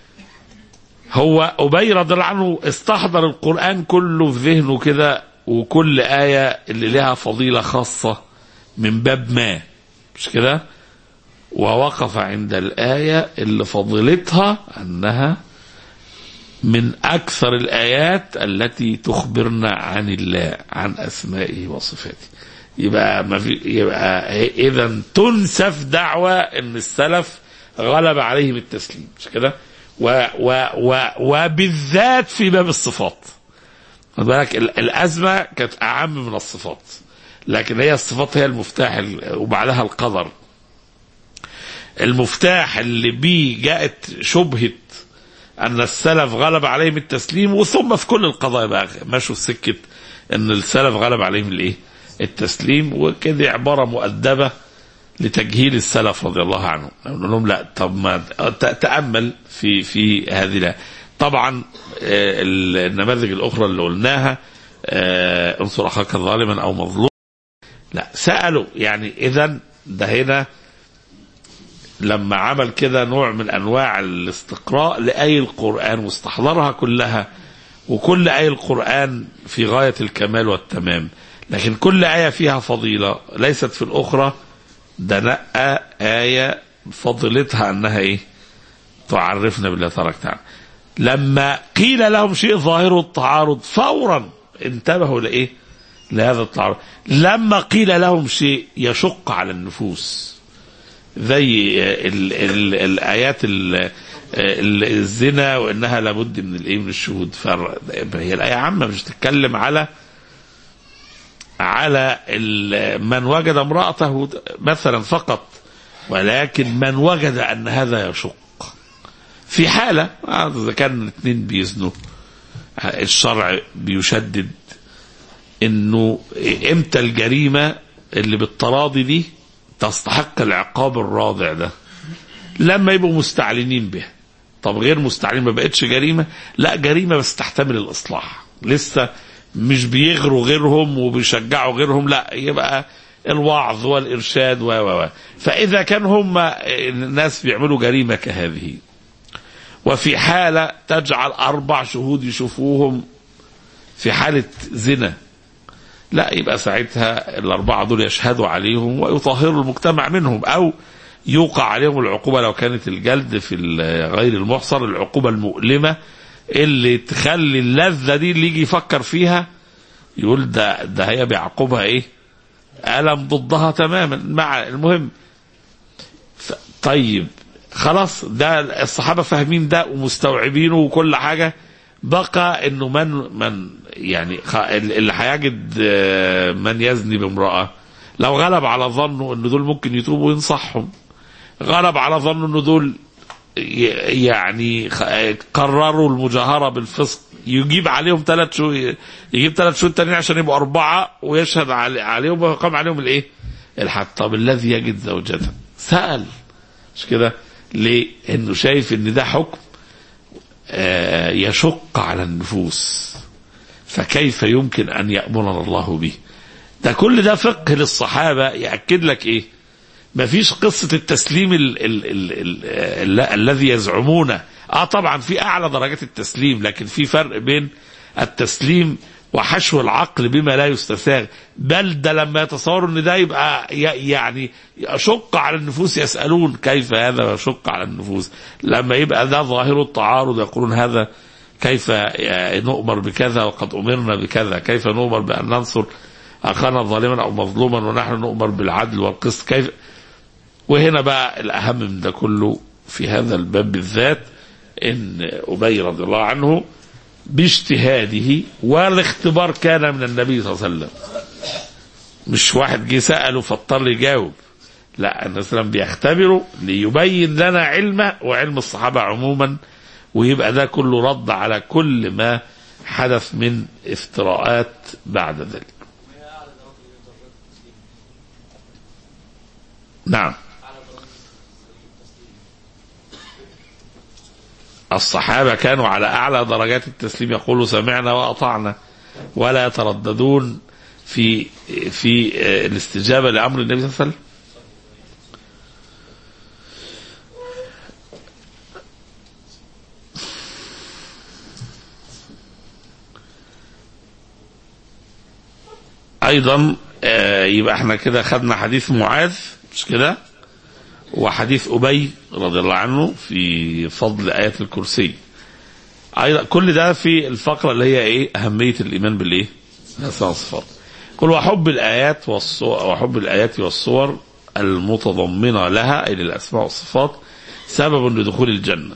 هو ابي رضي الله عنه استحضر القران كله في ذهنه كده وكل ايه اللي لها فضيله خاصه من باب ما مش كده ووقف عند الآية اللي فضيلتها أنها من أكثر الآيات التي تخبرنا عن الله عن أسمائه وصفاته يبقى ما في يبقى إذا تنسف دعوة أن السلف غلب عليهم التسليم مش كده و و و وبالذات في باب الصفات خد بالك ال- الأزمة كانت أعم من الصفات لكن هي الصفات هي المفتاح ال- وبعدها القدر المفتاح اللي بيه جاءت شبهة أن السلف غلب عليهم التسليم وثم في كل القضايا بقى مشوا في سكة أن السلف غلب عليهم الإيه؟ التسليم وكده عبارة مؤدبة لتجهيل السلف رضي الله عنهم نقول لهم لا طب ما ت- تأمل في في هذه لا طبعا آه، النماذج الأخرى اللي قلناها آه، انصر أخاك ظالما أو مظلوم لا سألوا يعني إذا ده هنا لما عمل كده نوع من انواع الاستقراء لاي القران واستحضرها كلها وكل اي القران في غايه الكمال والتمام لكن كل ايه فيها فضيله ليست في الاخرى ده نقى ايه فضيلتها انها ايه تعرفنا بالله تبارك وتعالى لما قيل لهم شيء ظاهر التعارض فورا انتبهوا لايه لهذا التعارض لما قيل لهم شيء يشق على النفوس زي ال ال الايات ال ال الزنا وانها لابد من الايه من الشهود فهي الايه عامه مش تتكلم على على ال- من وجد امراته مثلا فقط ولكن من وجد ان هذا يشق في حاله آه، اذا كان الاثنين بيزنوا الشرع بيشدد انه امتى الجريمه اللي بالتراضي دي تستحق العقاب الراضع ده لما يبقوا مستعلنين بها طب غير مستعلنين ما بقتش جريمه لا جريمه بس تحتمل الاصلاح لسه مش بيغروا غيرهم وبيشجعوا غيرهم لا يبقى الوعظ والارشاد و و و فاذا كان هم الناس بيعملوا جريمه كهذه وفي حاله تجعل اربع شهود يشوفوهم في حاله زنا لا يبقى ساعتها الأربعة دول يشهدوا عليهم ويطهروا المجتمع منهم أو يوقع عليهم العقوبة لو كانت الجلد في ال- غير المحصن العقوبة المؤلمة اللي تخلي اللذة دي اللي يجي يفكر فيها يقول ده ده هي بيعقبها ايه؟ ألم ضدها تماما مع المهم ف- طيب خلاص ده الصحابة فاهمين ده ومستوعبينه وكل حاجة بقى انه من من يعني خ- اللي هيجد آه، من يزني بامرأة لو غلب على ظنه ان دول ممكن يتوبوا وينصحهم غلب على ظنه ان دول ي- يعني خ- قرروا المجاهرة بالفسق يجيب عليهم ثلاث شهور يجيب ثلاث شهور تانيين عشان يبقوا أربعة ويشهد علي- عليهم ويقام عليهم الإيه؟ الحد طب الذي يجد زوجته سأل مش كده؟ ليه؟ إنه شايف إن ده حكم آه، يشق على النفوس فكيف يمكن أن يأمرنا الله به ده كل ده فقه للصحابة يأكد لك إيه مفيش قصة التسليم ال ال ال ال ال الذي يزعمونه اه طبعا في اعلى درجات التسليم لكن في فرق بين التسليم وحشو العقل بما لا يستساغ بل ده لما يتصوروا ان ده يبقى ي- يعني يشق على النفوس يسالون كيف هذا يشق على النفوس لما يبقى ده ظاهر التعارض يقولون هذا كيف نؤمر بكذا وقد امرنا بكذا كيف نؤمر بان ننصر اخانا ظالما او مظلوما ونحن نؤمر بالعدل والقسط كيف وهنا بقى الأهم من ده كله في هذا الباب بالذات إن أبي رضي الله عنه باجتهاده والاختبار كان من النبي صلى الله عليه وسلم مش واحد جه سأله فاضطر يجاوب لا النبي صلى الله عليه وسلم بيختبره ليبين لنا علمه وعلم الصحابة عموما ويبقى ده كله رد على كل ما حدث من افتراءات بعد ذلك نعم الصحابة كانوا على أعلى درجات التسليم يقولوا سمعنا وأطعنا ولا يترددون في في الاستجابة لأمر النبي صلى الله عليه وسلم أيضا آه، يبقى احنا كده خدنا حديث معاذ مش كده وحديث أبي رضي الله عنه في فضل آيات الكرسي أيضا كل ده في الفقرة اللي هي إيه أهمية الإيمان بالإيه الأسماء والصفات قل وحب الآيات والصور وحب الآيات والصور المتضمنة لها أي للأسماء والصفات سبب لدخول الجنة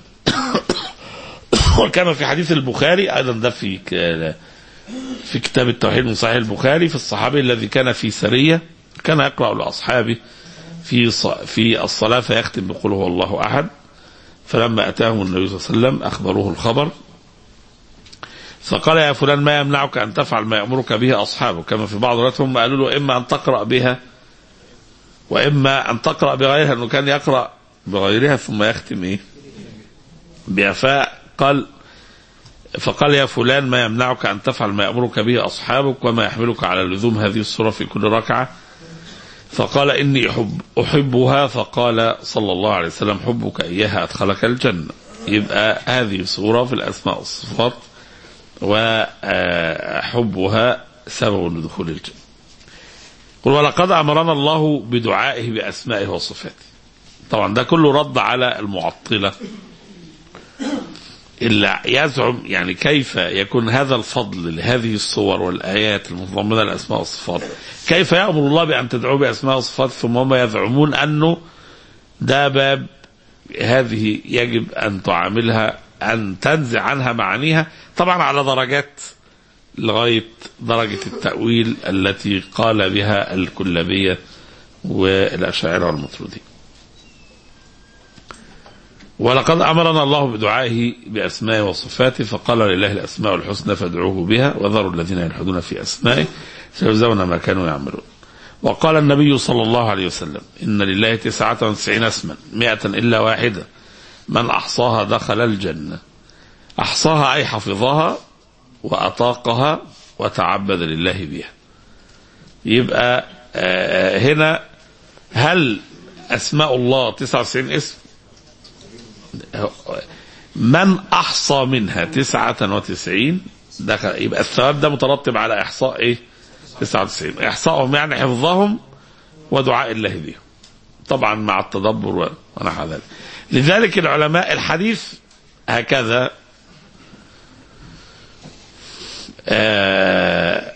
وكما في حديث البخاري أيضا ده في ك- في كتاب التوحيد من صحيح البخاري في الصحابي الذي كان في سرية كان يقرأ لأصحابه في ص- في الصلاة فيختم بقول هو الله أحد فلما أتاهم النبي صلى الله عليه وسلم أخبروه الخبر فقال يا فلان ما يمنعك أن تفعل ما يأمرك به أصحابك كما في بعض الروايات هم قالوا له إما أن تقرأ بها وإما أن تقرأ بغيرها أنه كان يقرأ بغيرها ثم يختم إيه بها فقال فقال يا فلان ما يمنعك أن تفعل ما يأمرك به أصحابك وما يحملك على لزوم هذه الصورة في كل ركعة فقال إني أحب أحبها فقال صلى الله عليه وسلم حبك إياها أدخلك الجنة يبقى هذه صورة في الأسماء والصفات وحبها سبب لدخول الجنة قل ولقد أمرنا الله بدعائه بأسمائه وصفاته طبعا ده كله رد على المعطلة اللي يزعم يعني كيف يكون هذا الفضل لهذه الصور والآيات المتضمنة الأسماء والصفات كيف يأمر الله بأن تدعوه بأسماء وصفات ثم هم يزعمون أنه ده باب هذه يجب أن تعاملها أن تنزع عنها معانيها طبعا على درجات لغاية درجة التأويل التي قال بها الكلابية والأشاعرة والمطرودين ولقد أمرنا الله بدعائه بأسمائه وصفاته فقال لله الأسماء الحسنى فادعوه بها وذروا الذين يلحدون في أسمائه سيجزون ما كانوا يعملون وقال النبي صلى الله عليه وسلم إن لله تسعة وتسعين اسما مئة إلا واحدة من أحصاها دخل الجنة أحصاها أي حفظها وأطاقها وتعبد لله بها يبقى آه هنا هل أسماء الله 99 اسم من أحصى منها 99 دخل يبقى الثواب ده مترتب على إحصاء إيه 99 إحصائهم يعني حفظهم ودعاء الله بهم طبعا مع التدبر ونحو ذلك لذلك العلماء الحديث هكذا آه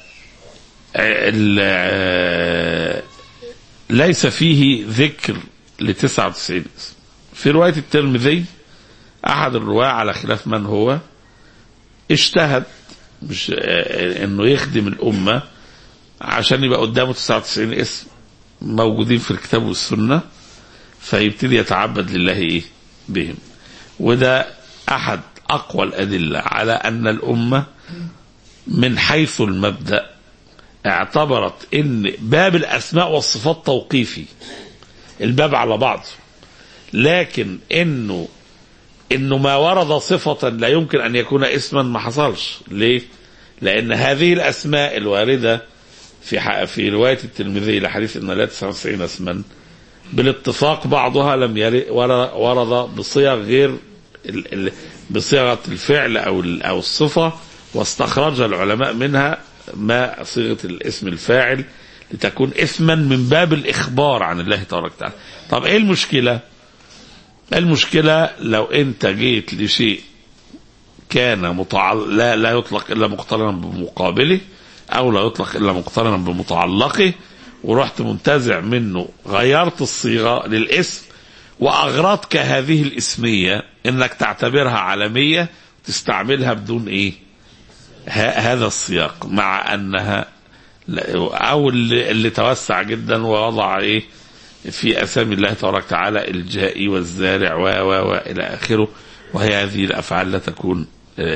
آه ليس فيه ذكر ل 99 اسم في رواية الترمذي أحد الرواة على خلاف من هو اجتهد مش آه انه يخدم الأمة عشان يبقى قدامه 99 اسم موجودين في الكتاب والسنة فيبتدي يتعبد لله إيه بهم وده أحد أقوى الأدلة على أن الأمة من حيث المبدأ اعتبرت ان باب الاسماء والصفات توقيفي الباب على بعضه لكن انه انه ما ورد صفة لا يمكن ان يكون اسما ما حصلش ليه لان هذه الاسماء الواردة في في رواية الترمذي لحديث ان لا 99 اسما بالاتفاق بعضها لم يرد ورد بصيغ غير بصيغة الفعل او او الصفة واستخرج العلماء منها ما صيغه الاسم الفاعل لتكون اسما من باب الاخبار عن الله تبارك وتعالى. طب ايه المشكله؟ المشكله لو انت جيت لشيء كان متعل... لا لا يطلق الا مقترنا بمقابله او لا يطلق الا مقترنا بمتعلقه ورحت منتزع منه غيرت الصيغه للاسم واغرتك هذه الاسميه انك تعتبرها علميه تستعملها بدون ايه؟ هذا السياق مع انها او اللي, اللي توسع جدا ووضع ايه في اسامي الله تبارك وتعالى الجائي والزارع و و والى اخره وهي هذه الافعال لا تكون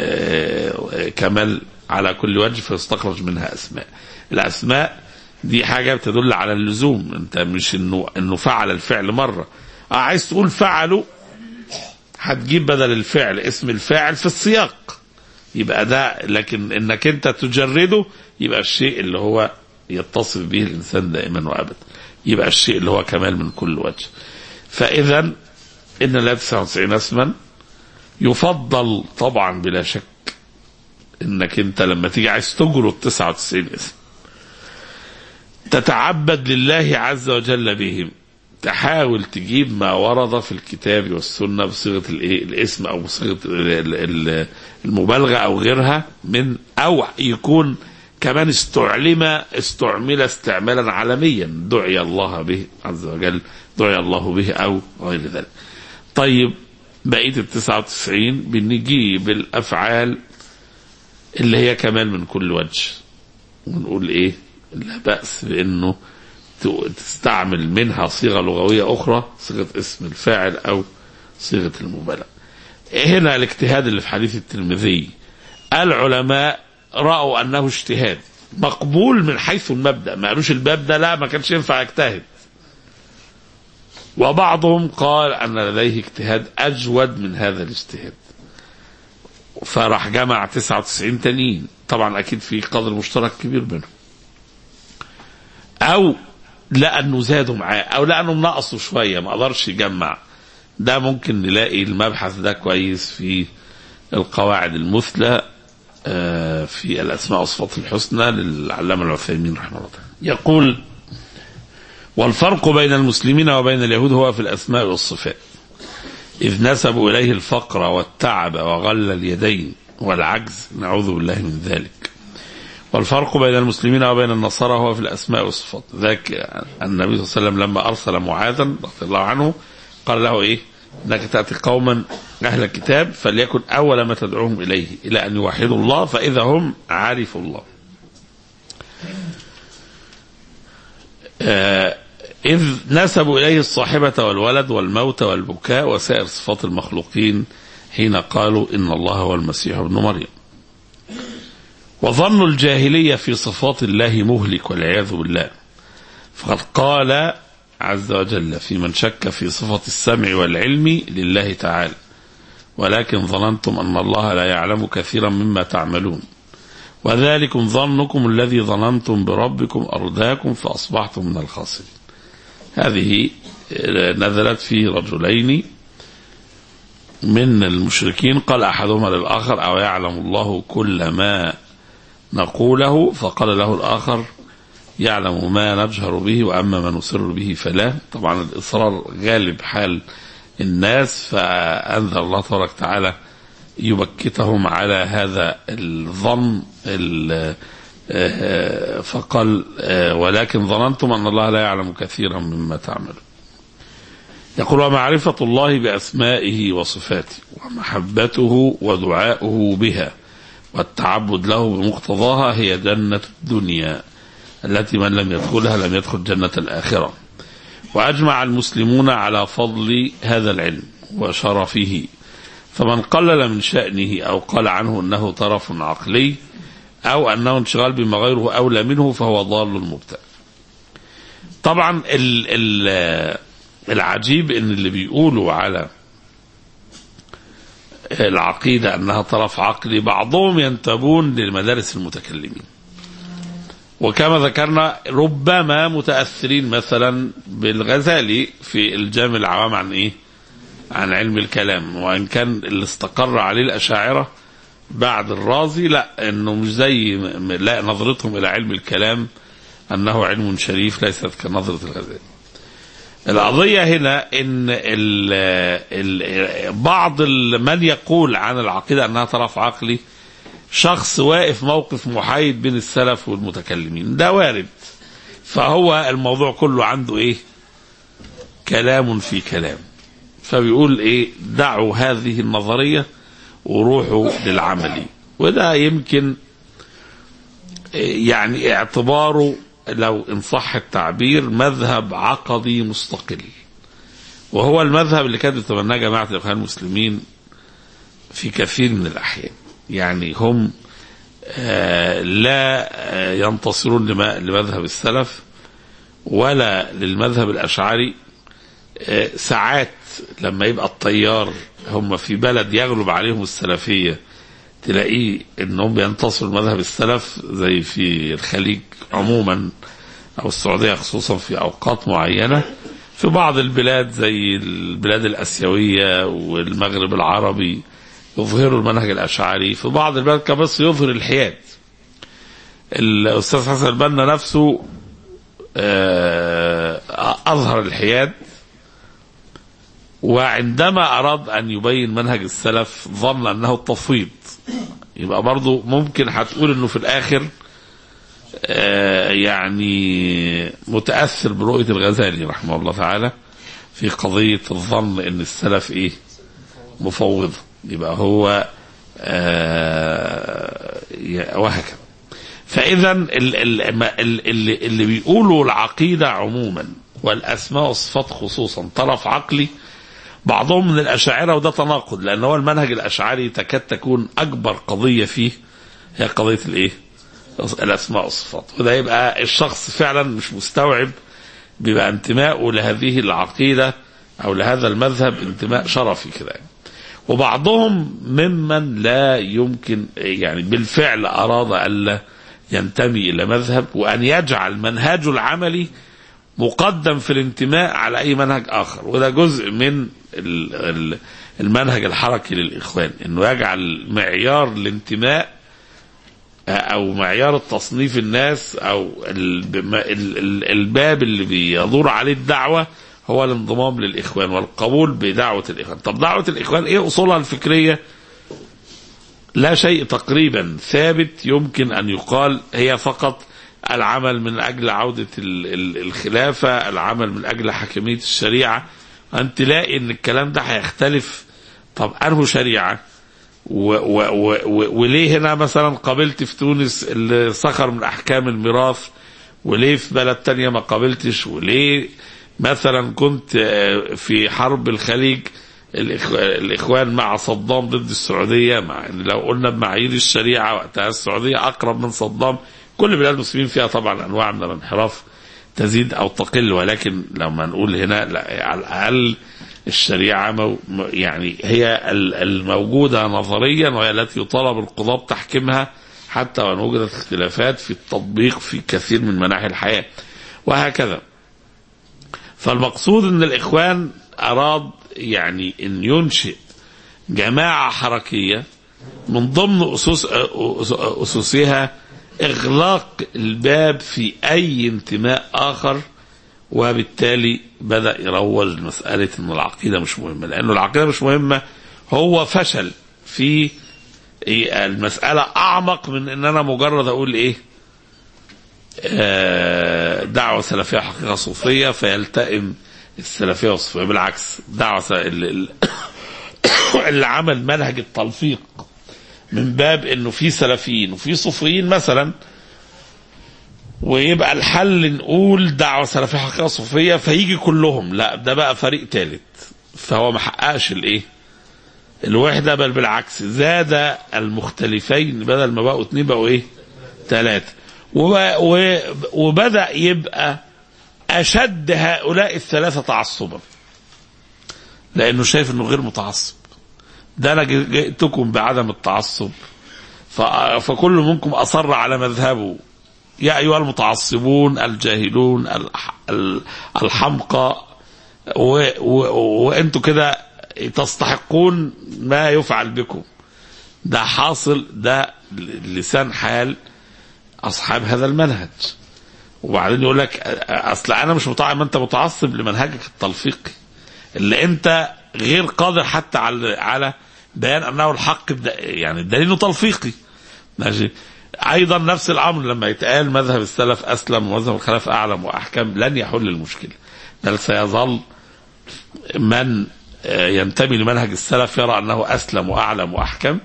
كمال على كل وجه فيستخرج منها اسماء الاسماء دي حاجه بتدل على اللزوم انت مش انه انه فعل الفعل مره اه عايز تقول فعله هتجيب بدل الفعل اسم الفاعل في السياق يبقى ده لكن انك انت تجرده يبقى الشيء اللي هو يتصف به الانسان دائما وابدا يبقى الشيء اللي هو كمال من كل وجه فاذا ان لا 99 اسما يفضل طبعا بلا شك انك انت لما تيجي عايز تجرد 99 اسم تتعبد لله عز وجل بهم تحاول تجيب ما ورد في الكتاب والسنه بصيغه الايه الاسم او بصيغه المبالغه او غيرها من او يكون كمان استعلم استعمل استعمالا عالميا دعي الله به عز وجل دعي الله به او غير ذلك. طيب بقيه ال 99 بنجيب الافعال اللي هي كمال من كل وجه ونقول ايه؟ لا باس بانه تستعمل منها صيغة لغوية أخرى صيغة اسم الفاعل أو صيغة المبالغة هنا الاجتهاد اللي في حديث الترمذي العلماء رأوا أنه اجتهاد مقبول من حيث المبدأ ما قالوش الباب ده لا ما كانش ينفع يجتهد وبعضهم قال أن لديه اجتهاد أجود من هذا الاجتهاد فراح جمع 99 تانيين طبعا أكيد في قدر مشترك كبير بينهم أو لقى انه زادوا معاه او لقى انهم نقصوا شويه ما قدرش يجمع ده ممكن نلاقي المبحث ده كويس في القواعد المثلى آه، في الاسماء والصفات الحسنى للعلامه العثيمين رحمه الله تعالى. يقول والفرق بين المسلمين وبين اليهود هو في الاسماء والصفات اذ نسبوا اليه الفقر والتعب وغل اليدين والعجز نعوذ بالله من ذلك والفرق بين المسلمين وبين النصارى هو في الاسماء والصفات ذاك النبي صلى الله عليه وسلم لما ارسل معاذا رضي الله عنه قال له ايه انك تاتي قوما اهل الكتاب فليكن اول ما تدعوهم اليه الى ان يوحدوا الله فاذا هم عرفوا الله آه إذ نسبوا إليه الصاحبة والولد والموت والبكاء وسائر صفات المخلوقين حين قالوا إن الله هو المسيح ابن مريم وظن الجاهلية في صفات الله مهلك والعياذ بالله فقد قال عز وجل في من شك في صفة السمع والعلم لله تعالى ولكن ظننتم أن الله لا يعلم كثيرا مما تعملون وذلكم ظنكم الذي ظننتم بربكم أرداكم فأصبحتم من الخاسرين هذه نزلت في رجلين من المشركين قال أحدهما للآخر أو يعلم الله كل ما نقوله فقال له الآخر يعلم ما نجهر به وأما ما نسر به فلا طبعا الإصرار غالب حال الناس فأنزل الله تبارك وتعالى يبكتهم على هذا الظن فقال ولكن ظننتم أن الله لا يعلم كثيرا مما تعملون يقول ومعرفة الله بأسمائه وصفاته ومحبته ودعاؤه بها والتعبد له بمقتضاها هي جنة الدنيا التي من لم يدخلها لم يدخل جنة الآخرة وأجمع المسلمون على فضل هذا العلم وشرفه فمن قلل من شأنه أو قال عنه أنه طرف عقلي أو أنه انشغال بما غيره أولى منه فهو ضال مبتدع طبعا ال ال العجيب ان اللي بيقولوا على العقيدة أنها طرف عقلي بعضهم ينتبون للمدارس المتكلمين وكما ذكرنا ربما متأثرين مثلا بالغزالي في الجامع العوام عن إيه عن علم الكلام وإن كان اللي استقر عليه الأشاعرة بعد الرازي لا انه مش زي لا نظرتهم الى علم الكلام انه علم شريف ليست كنظره الغزالي. القضيه هنا ان ال ال بعض من يقول عن العقيده انها طرف عقلي شخص واقف موقف محايد بين السلف والمتكلمين ده وارد فهو الموضوع كله عنده ايه كلام في كلام فبيقول ايه دعوا هذه النظريه وروحوا للعملي وده يمكن يعني اعتباره لو ان صح التعبير مذهب عقدي مستقل وهو المذهب اللي كانت بتتبناه جماعه الاخوان المسلمين في كثير من الاحيان يعني هم لا ينتصرون لمذهب السلف ولا للمذهب الاشعري ساعات لما يبقى الطيار هم في بلد يغلب عليهم السلفية تلاقيه انهم بينتصروا لمذهب السلف زي في الخليج عموما او السعودية خصوصا في اوقات معينة في بعض البلاد زي البلاد الاسيوية والمغرب العربي يظهروا المنهج الاشعري في بعض البلاد كمصر يظهر الحياد الاستاذ حسن البنا نفسه اظهر الحياد وعندما أراد أن يبين منهج السلف ظن أنه التفويض يبقى برضه ممكن هتقول أنه في الآخر آه يعني متأثر برؤية الغزالي رحمه الله تعالى في قضية الظن أن السلف إيه مفوض يبقى هو آه وهكذا فإذا اللي, اللي بيقولوا العقيدة عموما والأسماء والصفات خصوصا طرف عقلي بعضهم من الأشاعرة وده تناقض لأن هو المنهج الأشعري تكاد تكون أكبر قضية فيه هي قضية الإيه؟ الأسماء والصفات وده يبقى الشخص فعلا مش مستوعب بيبقى انتمائه لهذه العقيدة أو لهذا المذهب انتماء شرفي كده وبعضهم ممن لا يمكن يعني بالفعل أراد ألا ينتمي إلى مذهب وأن يجعل منهاجه العملي مقدم في الانتماء على اي منهج اخر وده جزء من ال- ال- المنهج الحركي للاخوان انه يجعل معيار الانتماء او معيار التصنيف الناس او ال- ال- ال- الباب اللي بيدور عليه الدعوه هو الانضمام للاخوان والقبول بدعوه الاخوان طب دعوه الاخوان ايه اصولها الفكريه لا شيء تقريبا ثابت يمكن ان يقال هي فقط العمل من اجل عوده ال- ال- الخلافه، العمل من اجل حاكميه الشريعه، ان تلاقي ان الكلام ده هيختلف طب انه شريعه و و و و وليه هنا مثلا قابلت في تونس اللي سخر من احكام الميراث وليه في بلد تانية ما قابلتش وليه مثلا كنت آه، في حرب الخليج الإخ- الاخوان مع صدام ضد السعوديه مع ان لو قلنا بمعايير الشريعه وقتها السعوديه اقرب من صدام كل بلاد المسلمين فيها طبعا انواع من الانحراف تزيد او تقل ولكن لما نقول هنا لا على الاقل الشريعه مو م- يعني هي ال- الموجوده نظريا وهي التي يطالب القضاة بتحكيمها حتى وان وجدت اختلافات في التطبيق في كثير من مناحي الحياه وهكذا فالمقصود ان الاخوان اراد يعني ان ينشئ جماعه حركيه من ضمن اسس اسسها اغلاق الباب في اي انتماء اخر وبالتالي بدا يروج مساله ان العقيده مش مهمه لانه العقيده مش مهمه هو فشل في إيه المساله اعمق من ان انا مجرد اقول ايه آه، دعوة سلفية حقيقة صوفية فيلتئم السلفية والصوفية بالعكس دعوة س- ال- ال- اللي عمل منهج التلفيق من باب انه في سلفيين وفي صوفيين مثلا ويبقى الحل نقول دعوة سلفية حقيقة صوفية فيجي كلهم لا ده بقى فريق ثالث فهو ما حققش الايه الوحدة بل بالعكس زاد المختلفين بدل ما بقوا اتنين بقوا ايه ثلاثة وب- و- وبدأ يبقى أشد هؤلاء الثلاثة تعصبا لأنه شايف أنه غير متعصب ده أنا ج- جئتكم بعدم التعصب ف- فكل منكم أصر على مذهبه يا أيها المتعصبون الجاهلون الح- ال- الحمقى و- و- وأنتوا كده تستحقون ما يفعل بكم ده حاصل ده لسان حال اصحاب هذا المنهج وبعدين يقول لك اصل انا مش متع... ما انت متعصب لمنهجك التلفيقي اللي انت غير قادر حتى على على بيان انه الحق بدا... يعني الدليل انه تلفيقي ماشي ايضا نفس الامر لما يتقال مذهب السلف اسلم ومذهب الخلف اعلم واحكم لن يحل المشكله بل سيظل من آه، ينتمي لمنهج السلف يرى انه اسلم واعلم واحكم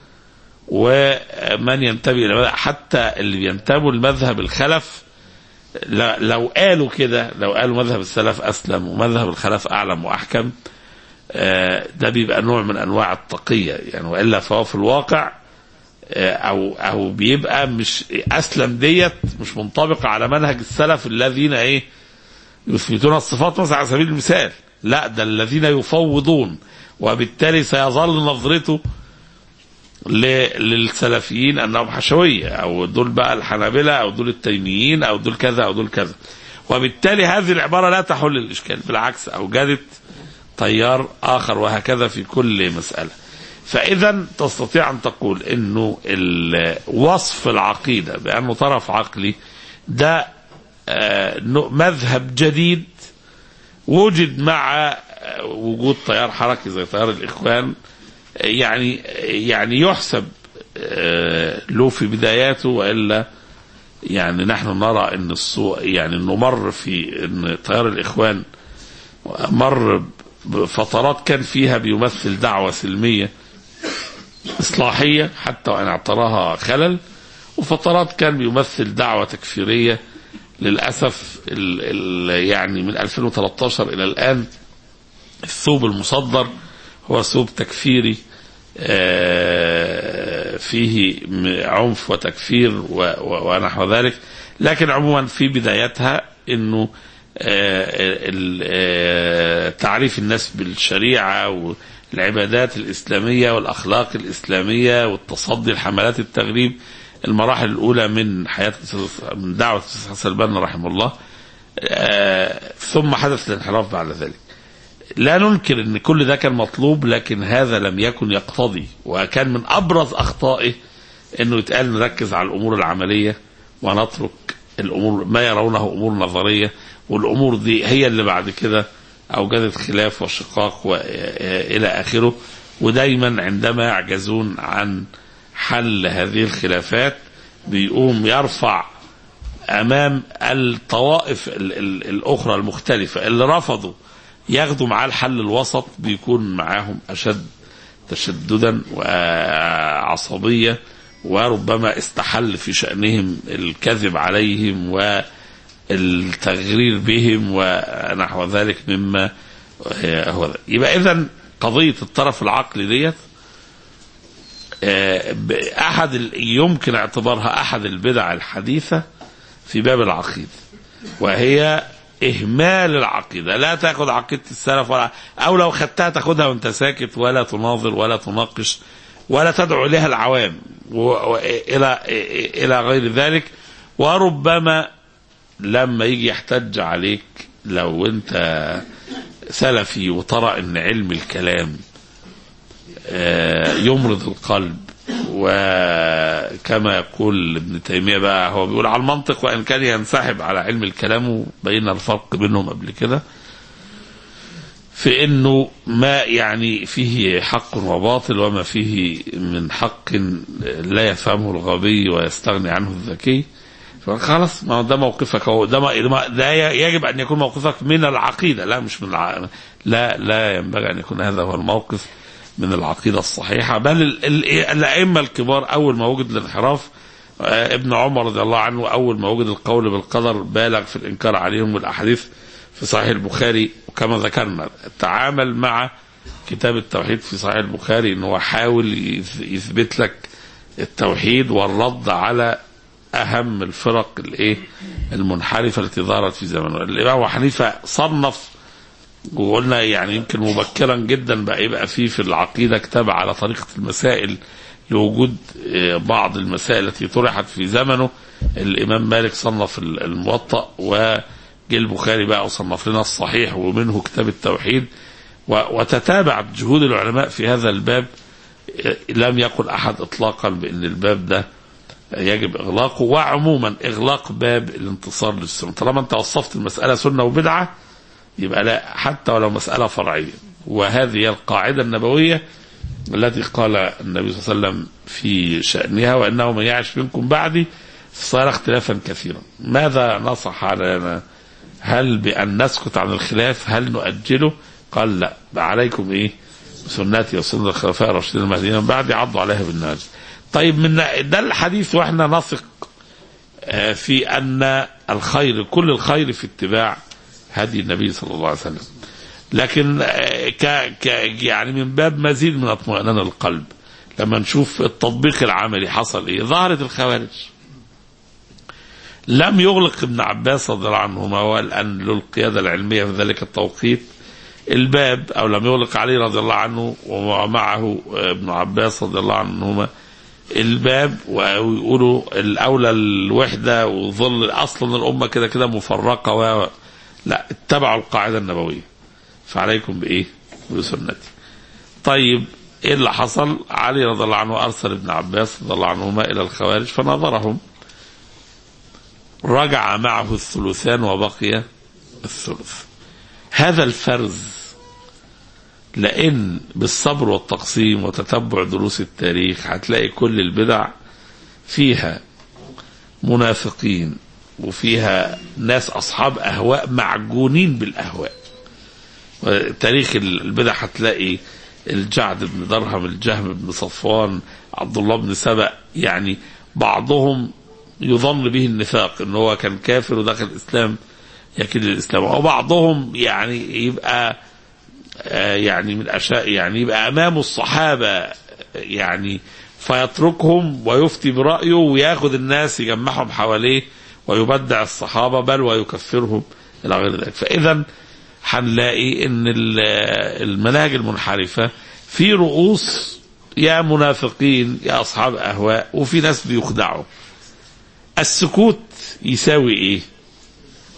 ومن ينتمي الى حتى اللي بينتموا لمذهب الخلف ل- لو قالوا كده لو قالوا مذهب السلف اسلم ومذهب الخلف اعلم واحكم آه، ده بيبقى نوع من انواع التقيه يعني والا فهو في الواقع آه، او او بيبقى مش اسلم ديت مش منطبقه على منهج السلف الذين ايه يثبتون الصفات مثلا على سبيل المثال لا ده الذين يفوضون وبالتالي سيظل نظرته ل- للسلفيين انهم حشويه او دول بقى الحنابله او دول التيميين او دول كذا او دول كذا وبالتالي هذه العباره لا تحل الاشكال بالعكس اوجدت تيار اخر وهكذا في كل مساله فاذا تستطيع ان تقول انه ال- وصف العقيده بانه طرف عقلي ده آه، نوع- مذهب جديد وجد مع آه، وجود تيار حركي زي تيار الاخوان يعني يعني يحسب آه، له في بداياته والا يعني نحن نرى ان السوء يعني انه مر في ان تيار الاخوان مر بفترات كان فيها بيمثل دعوه سلميه اصلاحيه حتى وان اعتراها خلل وفترات كان بيمثل دعوه تكفيريه للاسف ال ال يعني من 2013 الى الان الثوب المصدر هو ثوب تكفيري آه، فيه م- عنف وتكفير و- و- ونحو ذلك لكن عموما في بدايتها انه آه، ال- آه، تعريف الناس بالشريعه والعبادات الاسلاميه والاخلاق الاسلاميه والتصدي لحملات التغريب المراحل الاولى من حياه الأستاذ- من دعوه الاستاذ حسن البنا رحمه الله آه ثم حدث الانحراف بعد ذلك لا ننكر ان كل ده كان مطلوب لكن هذا لم يكن يقتضي وكان من ابرز اخطائه انه يتقال نركز على الامور العمليه ونترك الامور ما يرونه امور نظريه والامور دي هي اللي بعد كده اوجدت خلاف وشقاق والى اخره ودايما عندما يعجزون عن حل هذه الخلافات بيقوم يرفع امام الطوائف ال ال الاخرى المختلفه اللي رفضوا ياخدوا معاه الحل الوسط بيكون معاهم اشد تشددا وعصبيه وربما استحل في شانهم الكذب عليهم والتغرير بهم ونحو ذلك مما هو ذلك. يبقى اذا قضيه الطرف العقلي ديت احد يمكن اعتبارها احد البدع الحديثه في باب العقيده وهي اهمال العقيده لا تاخذ عقيده السلف ولا او لو خدتها تاخذها وانت ساكت ولا تناظر ولا تناقش ولا تدعو اليها العوام الى الى غير ذلك وربما لما يجي يحتج عليك لو انت سلفي وترى ان علم الكلام يمرض القلب وكما يقول ابن تيمية بقى هو بيقول على المنطق وإن كان ينسحب على علم الكلام وبين الفرق بينهم قبل كده في انه ما يعني فيه حق وباطل وما فيه من حق لا يفهمه الغبي ويستغني عنه الذكي فخلاص ما ده موقفك هو ده ما ده يجب ان يكون موقفك من العقيده لا مش من الع... لا لا ينبغي ان يكون هذا هو الموقف من العقيدة الصحيحة بل الأئمة الكبار أول ما وجد الانحراف ابن عمر رضي الله عنه أول ما وجد القول بالقدر بالغ في الإنكار عليهم والأحاديث في صحيح البخاري وكما ذكرنا تعامل مع كتاب التوحيد في صحيح البخاري أنه حاول يثبت لك التوحيد والرد على أهم الفرق الإيه المنحرفة التي ظهرت في زمنه الإمام أبو حنيفة صنف وقلنا يعني يمكن مبكرا جدا بقى يبقى فيه في العقيده كتاب على طريقه المسائل لوجود بعض المسائل التي طرحت في زمنه الامام مالك صنف الموطأ وجه البخاري بقى وصنف لنا الصحيح ومنه كتاب التوحيد وتتابعت جهود العلماء في هذا الباب لم يقل احد اطلاقا بان الباب ده يجب اغلاقه وعموما اغلاق باب الانتصار للسنه طالما انت وصفت المساله سنه وبدعه يبقى لا حتى ولو مسألة فرعية وهذه هي القاعدة النبوية التي قال النبي صلى الله عليه وسلم في شأنها وأنه من يعش منكم بعدي صار اختلافا كثيرا ماذا نصح علينا هل بأن نسكت عن الخلاف هل نؤجله قال لا عليكم إيه سنتي وسنة الخلفاء الراشدين المهديين من بعد عضوا عليها بالناجز طيب من ده الحديث واحنا نثق في أن الخير كل الخير في اتباع هدي النبي صلى الله عليه وسلم لكن ك ك يعني من باب مزيد من اطمئنان القلب لما نشوف التطبيق العملي حصل ايه ظهرت الخوارج لم يغلق ابن عباس رضي الله عنهما والان له القياده العلميه في ذلك التوقيت الباب او لم يغلق علي رضي الله عنه ومعه ابن عباس رضي الله عنهما الباب ويقولوا الاولى الوحده وظل اصلا الامه كده كده مفرقه و لا اتبعوا القاعدة النبوية فعليكم بإيه بسنتي طيب إيه اللي حصل علي رضي الله عنه أرسل ابن عباس رضي الله عنهما إلى الخوارج فنظرهم رجع معه الثلثان وبقي الثلث هذا الفرز لأن بالصبر والتقسيم وتتبع دروس التاريخ هتلاقي كل البدع فيها منافقين وفيها ناس اصحاب اهواء معجونين بالاهواء تاريخ البدع هتلاقي الجعد بن درهم الجهم بن صفوان عبد الله بن سبأ يعني بعضهم يظن به النفاق ان هو كان كافر ودخل الاسلام يكيد الاسلام وبعضهم يعني يبقى يعني من اشياء يعني يبقى امام الصحابه يعني فيتركهم ويفتي برايه وياخذ الناس يجمعهم حواليه ويبدع الصحابة بل ويكفرهم إلى غير ذلك فإذا هنلاقي أن المناهج المنحرفة في رؤوس يا منافقين يا أصحاب أهواء وفي ناس بيخدعوا السكوت يساوي إيه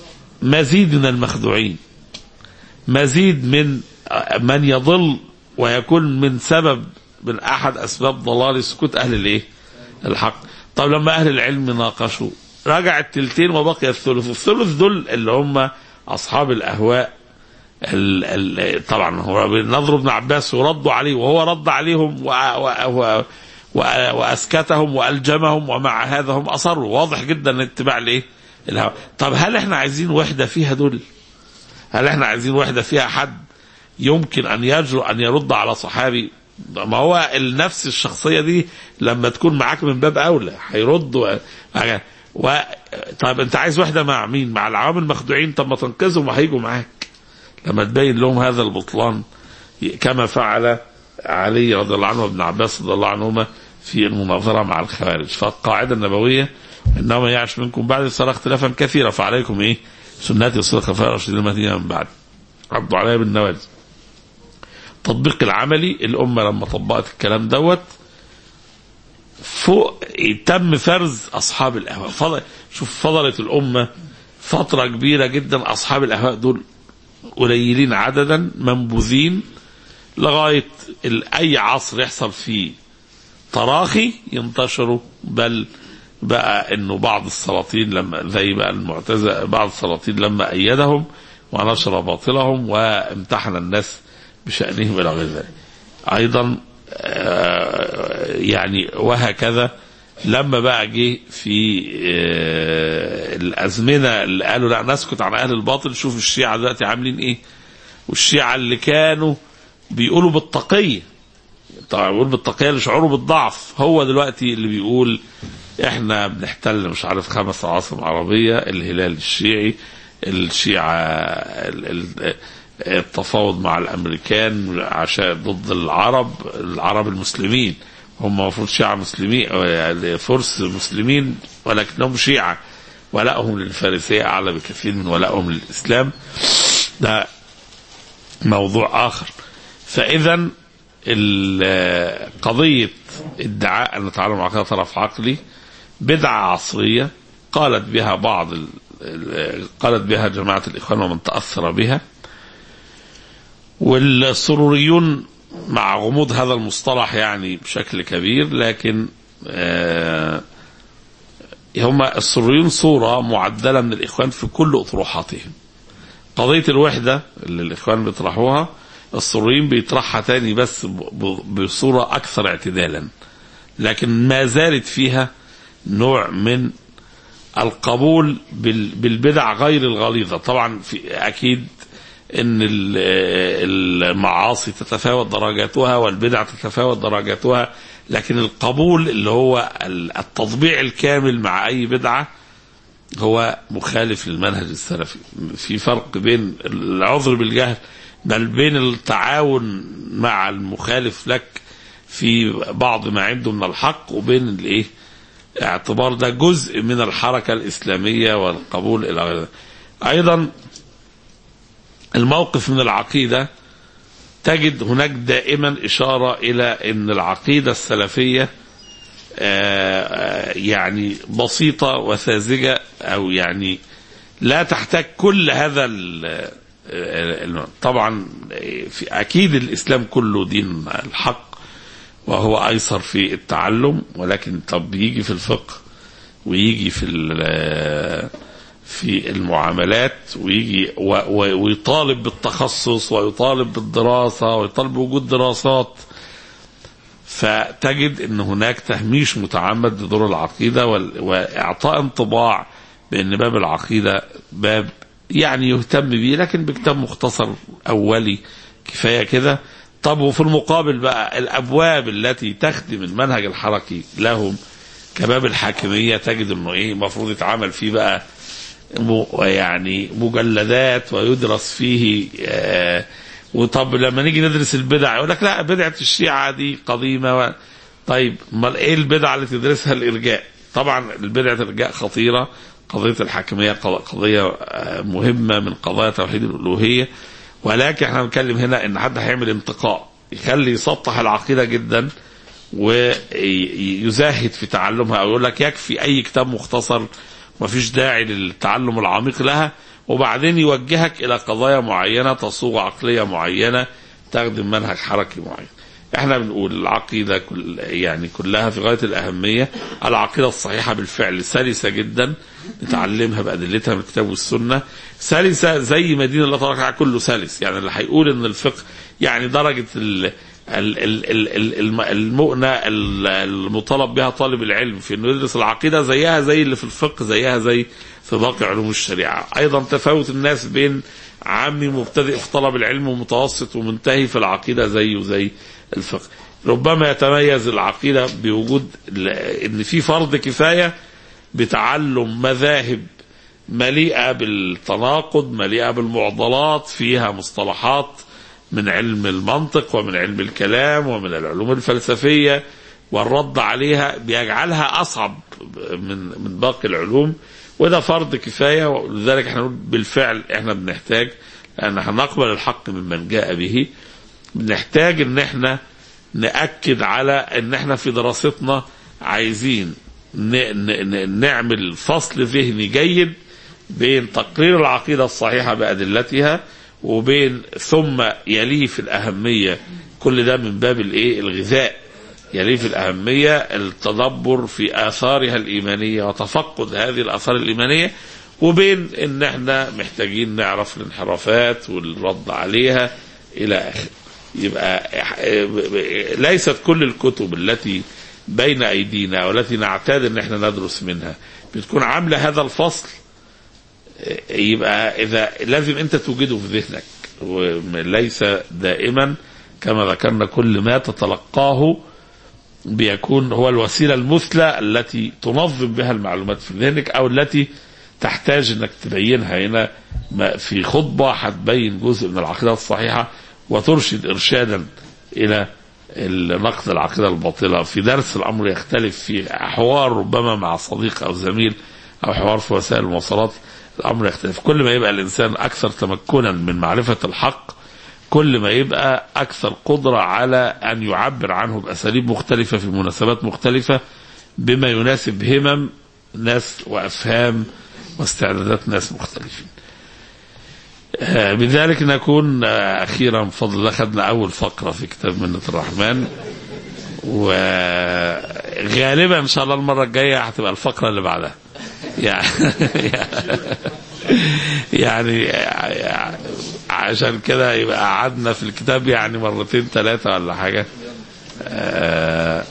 مزيد من المخدوعين مزيد من من يضل ويكون من سبب من احد اسباب ضلال سكوت اهل الايه؟ الحق. طب لما اهل العلم ناقشوا رجع التلتين وبقي الثلث، الثلث دول اللي هم اصحاب الاهواء ال ال طبعا هو نظر ابن عباس وردوا عليه وهو رد عليهم و و و و واسكتهم والجمهم ومع هذا هم اصروا واضح جدا اتباع الايه؟ الهوى. طب هل احنا عايزين وحده فيها دول؟ هل احنا عايزين وحده فيها حد يمكن ان يجرؤ ان يرد على صحابي ما هو النفس الشخصيه دي لما تكون معاك من باب اولى هيرد و... و... طيب انت عايز وحده مع مين؟ مع العوام المخدوعين طب ما تنقذهم وهيجوا معاك لما تبين لهم هذا البطلان كما فعل علي رضي الله عنه وابن عباس رضي الله عنهما في المناظره مع الخوارج فالقاعده النبويه انما يعش منكم بعد صار اختلافا كثيرا فعليكم ايه؟ سنتي الصدق الخلفاء الراشدين المهديين من بعد عضوا عليها بالنواجذ التطبيق العملي الأمة لما طبقت الكلام دوت فوق تم فرز أصحاب الأهواء فضل شوف فضلت الأمة فترة كبيرة جدا أصحاب الأهواء دول قليلين عددا منبوذين لغاية أي عصر يحصل فيه تراخي ينتشروا بل بقى انه بعض السلاطين لما زي بقى المعتزله بعض السلاطين لما ايدهم ونشر باطلهم وامتحن الناس بشأنهم إلى غير ذلك أيضا يعني وهكذا لما بقى جه في الأزمنة اللي قالوا لا نسكت عن أهل الباطل شوف الشيعة دلوقتي عاملين إيه والشيعة اللي كانوا بيقولوا بالتقية طبعا بيقول بالتقية لشعوره بالضعف هو دلوقتي اللي بيقول احنا بنحتل مش عارف خمس عواصم عربية الهلال الشيعي الشيعة التفاوض مع الامريكان عشان ضد العرب العرب المسلمين هم المفروض شيعة مسلمين فرس مسلمين ولكنهم شيعة ولائهم للفارسية أعلى بكثير من ولائهم للإسلام ده موضوع آخر فإذا قضية ادعاء أن تعلم العقيدة طرف عقلي بدعة عصرية قالت بها بعض قالت بها جماعة الإخوان ومن تأثر بها والسروريون مع غموض هذا المصطلح يعني بشكل كبير لكن آه هم السروريون صورة معدلة من الإخوان في كل أطروحاتهم قضية الوحدة اللي الإخوان بيطرحوها السروريين بيطرحها تاني بس بصورة أكثر اعتدالا لكن ما زالت فيها نوع من القبول بالبدع غير الغليظة طبعا في أكيد ان المعاصي تتفاوت درجاتها والبدع تتفاوت درجاتها لكن القبول اللي هو التطبيع الكامل مع اي بدعه هو مخالف للمنهج السلفي في فرق بين العذر بالجهل بل بين التعاون مع المخالف لك في بعض ما عنده من الحق وبين الايه اعتبار ده جزء من الحركه الاسلاميه والقبول الى غير ايضا الموقف من العقيدة تجد هناك دائما إشارة إلى أن العقيدة السلفية يعني بسيطة وساذجة أو يعني لا تحتاج كل هذا طبعا في أكيد الإسلام كله دين الحق وهو أيسر في التعلم ولكن طب يجي في الفقه ويجي في في المعاملات ويجي ويطالب بالتخصص ويطالب بالدراسة ويطالب بوجود دراسات فتجد ان هناك تهميش متعمد لدور العقيدة واعطاء انطباع بان باب العقيدة باب يعني يهتم به لكن بكتاب مختصر اولي كفاية كده طب وفي المقابل بقى الابواب التي تخدم المنهج الحركي لهم كباب الحاكمية تجد انه ايه المفروض يتعامل فيه بقى يعني مجلدات ويدرس فيه آه وطب لما نيجي ندرس البدع يقول لك لا بدعة الشيعة دي قديمة و... طيب امال ايه البدعة اللي تدرسها الارجاء طبعا البدعة الارجاء خطيرة قضية الحاكمية قضية مهمة من قضايا توحيد الألوهية ولكن احنا بنتكلم هنا ان حد هيعمل انتقاء يخلي يسطح العقيدة جدا ويزاهد في تعلمها او يقول لك يكفي اي كتاب مختصر مفيش داعي للتعلم العميق لها وبعدين يوجهك الى قضايا معينه تصوغ عقليه معينه تخدم منهج حركي معين احنا بنقول العقيده كل يعني كلها في غايه الاهميه العقيده الصحيحه بالفعل سلسه جدا نتعلمها بادلتها من الكتاب والسنه سلسه زي ما دين الله تبارك وتعالى كله سلس يعني اللي هيقول ان الفقه يعني درجه ال ال- ال- ال- ال- الم- المؤنة ال- المطالب بها طالب العلم في انه يدرس العقيده زيها زي اللي في الفقه زيها زي في باقي علوم الشريعه ايضا تفاوت الناس بين عامي مبتدئ في طلب العلم ومتوسط ومنتهي في العقيده زيه زي الفقه ربما يتميز العقيده بوجود ال- ان في فرض كفايه بتعلم مذاهب مليئه بالتناقض مليئه بالمعضلات فيها مصطلحات من علم المنطق ومن علم الكلام ومن العلوم الفلسفيه والرد عليها بيجعلها اصعب من من باقي العلوم وده فرض كفايه ولذلك احنا نقول بالفعل احنا بنحتاج ان هنقبل الحق ممن جاء به بنحتاج ان احنا ناكد على ان احنا في دراستنا عايزين ن- ن- ن- نعمل فصل ذهني جيد بين تقرير العقيده الصحيحه بادلتها وبين ثم يليه في الاهميه كل ده من باب الايه الغذاء يليه في الاهميه التدبر في اثارها الايمانيه وتفقد هذه الاثار الايمانيه وبين ان احنا محتاجين نعرف الانحرافات والرد عليها الى اخره يبقى ليست كل الكتب التي بين ايدينا والتي نعتاد ان احنا ندرس منها بتكون عامله هذا الفصل يبقى اذا لازم انت توجده في ذهنك وليس دائما كما ذكرنا كل ما تتلقاه بيكون هو الوسيله المثلى التي تنظم بها المعلومات في ذهنك او التي تحتاج انك تبينها هنا ما- في خطبه هتبين جزء من العقيده الصحيحه وترشد ارشادا الى نقد العقيده الباطله في درس الامر يختلف في حوار ربما مع صديق او زميل او حوار في وسائل المواصلات الامر يختلف كل ما يبقى الانسان اكثر تمكنا من معرفه الحق كل ما يبقى اكثر قدره على ان يعبر عنه باساليب مختلفه في مناسبات مختلفه بما يناسب همم ناس وافهام واستعدادات ناس مختلفين. آه، بذلك نكون آه، اخيرا بفضل الله خدنا اول فقره في كتاب منة الرحمن وغالبا ان شاء الله المره الجايه هتبقى الفقره اللي بعدها. يعني يعني يعني عشان كده يبقى قعدنا في الكتاب يعني مرتين ثلاثه ولا حاجه. آه،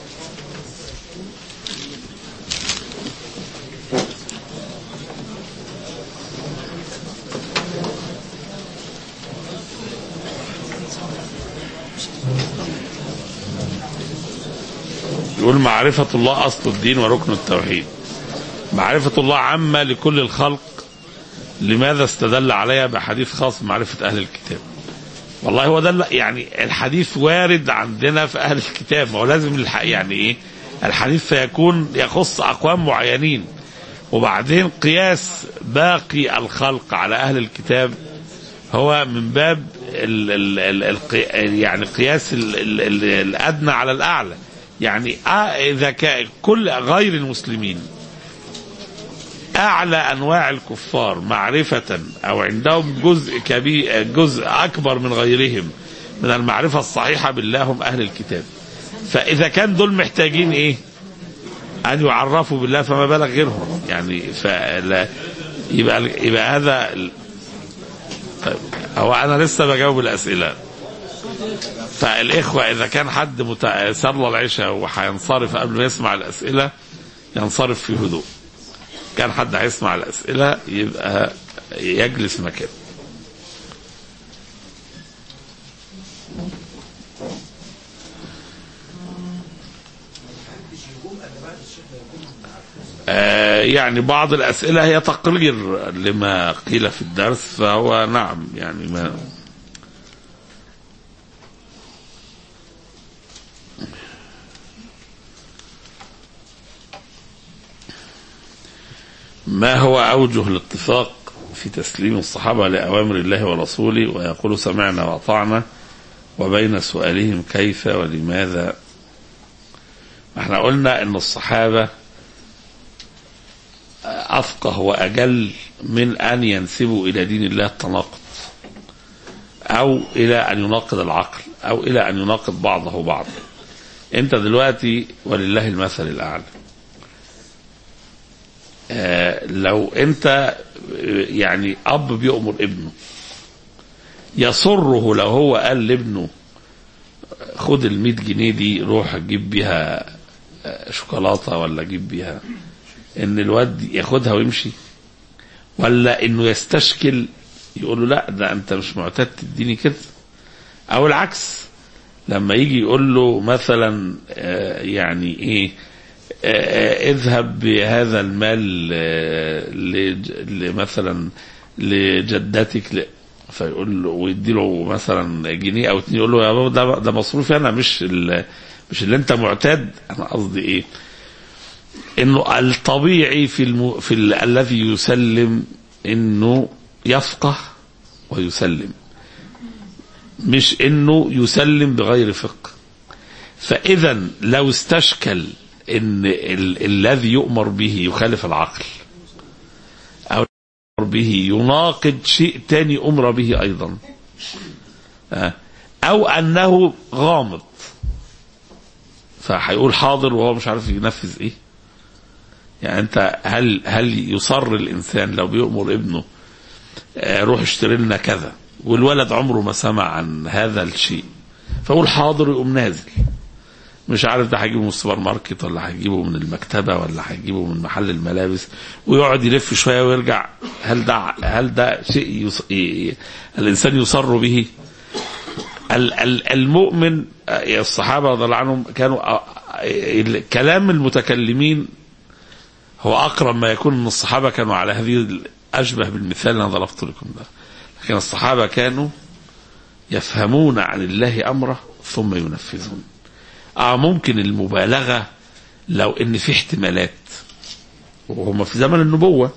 يقول معرفة الله أصل الدين وركن التوحيد معرفة الله عامة لكل الخلق لماذا استدل عليها بحديث خاص بمعرفة أهل الكتاب والله هو ده اللي- يعني الحديث وارد عندنا في أهل الكتاب ما هو لازم الح- يعني إيه الحديث فيكون يخص أقوام معينين وبعدين قياس باقي الخلق على أهل الكتاب هو من باب ال ال ال ال يعني قياس ال ال ال الادنى على الاعلى يعني آه اذا كان كل غير المسلمين اعلى انواع الكفار معرفه او عندهم جزء كبير جزء اكبر من غيرهم من المعرفه الصحيحه بالله هم اهل الكتاب فاذا كان دول محتاجين ايه ان يعرفوا بالله فما بالك غيرهم يعني فلا يبقى يبقى هذا طيب هو انا لسه بجاوب الاسئله فالاخوه اذا كان حد مت... صلى العشاء وهينصرف قبل ما يسمع الاسئله ينصرف في هدوء كان حد هيسمع الاسئله يبقى يجلس مكانه آه، يعني بعض الأسئلة هي تقرير لما قيل في الدرس فهو نعم يعني ما ما هو أوجه الاتفاق في تسليم الصحابة لأوامر الله ورسوله ويقول سمعنا وأطعنا وبين سؤالهم كيف ولماذا احنا قلنا ان الصحابة أفقه وأجل من أن ينسبوا إلى دين الله التناقض أو إلى أن يناقض العقل أو إلى أن يناقض بعضه بعضا أنت دلوقتي ولله المثل الأعلى آه لو أنت آه، يعني أب بيأمر ابنه يسره لو هو قال لابنه خد ال 100 جنيه دي روح جيب بيها آه، شوكولاته ولا جيب بيها ان الواد ياخدها ويمشي ولا انه يستشكل يقول له لا ده انت مش معتاد تديني كده او العكس لما يجي يقول له مثلا آه، يعني ايه آه، آه، اذهب بهذا المال آه، لج- لمثلا لجدتك ل- فيقول له ويدي له مثلا جنيه او اتنين يقول له يا بابا ده ده مصروفي انا مش ال- مش اللي انت معتاد انا قصدي ايه انه الطبيعي في الم... في ال... الذي يسلم انه يفقه ويسلم مش انه يسلم بغير فقه فاذا لو استشكل ان ال... الذي يؤمر به يخالف العقل او يؤمر به يناقض شيء تاني امر به ايضا آه. او انه غامض فهيقول حاضر وهو مش عارف ينفذ ايه يعني انت هل هل يصر الانسان لو بيؤمر ابنه آه، روح اشتري لنا كذا والولد عمره ما سمع عن هذا الشيء فاقول حاضر يقوم نازل مش عارف ده هجيبه من السوبر ماركت ولا هجيبه من المكتبه ولا هجيبه من محل الملابس ويقعد يلف شويه ويرجع هل ده هل ده شيء يص... ي- الانسان يصر به؟ ال- ال- المؤمن آه، الصحابه رضي الله عنهم كانوا آه، آه، كلام المتكلمين هو اقرب ما يكون من الصحابه كانوا على هذه اشبه بالمثال اللي انا ضربت لكم ده لكن الصحابه كانوا يفهمون عن الله امره ثم ينفذون اه ممكن المبالغه لو ان في احتمالات وهم في زمن النبوه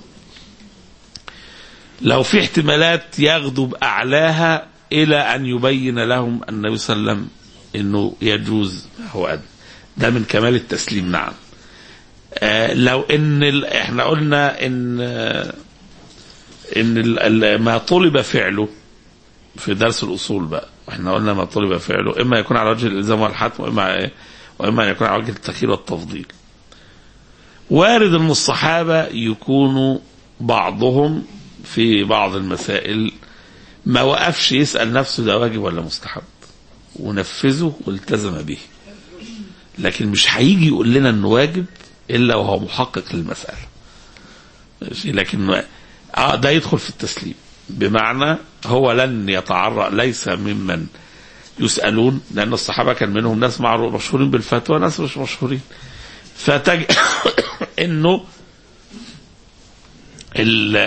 لو في احتمالات ياخدوا باعلاها الى ان يبين لهم النبي صلى الله عليه وسلم انه يجوز ما هو أدنى ده من كمال التسليم نعم آه، لو ان ال... احنا قلنا ان آه، ان ال... ال... ما طلب فعله في درس الاصول بقى احنا قلنا ما طلب فعله اما يكون على وجه الالزام والحتم واما إيه؟ واما ان يكون على وجه التخيير والتفضيل وارد ان الصحابه يكونوا بعضهم في بعض المسائل ما وقفش يسال نفسه ده واجب ولا مستحب ونفذه والتزم به لكن مش هيجي يقول لنا انه واجب الا وهو محقق للمساله ماشي لكن اه ده يدخل في التسليم بمعنى هو لن يتعرض ليس ممن يسالون لان الصحابه كان منهم ناس معروف مشهورين بالفتوى ناس مش مشهورين فتج انه ال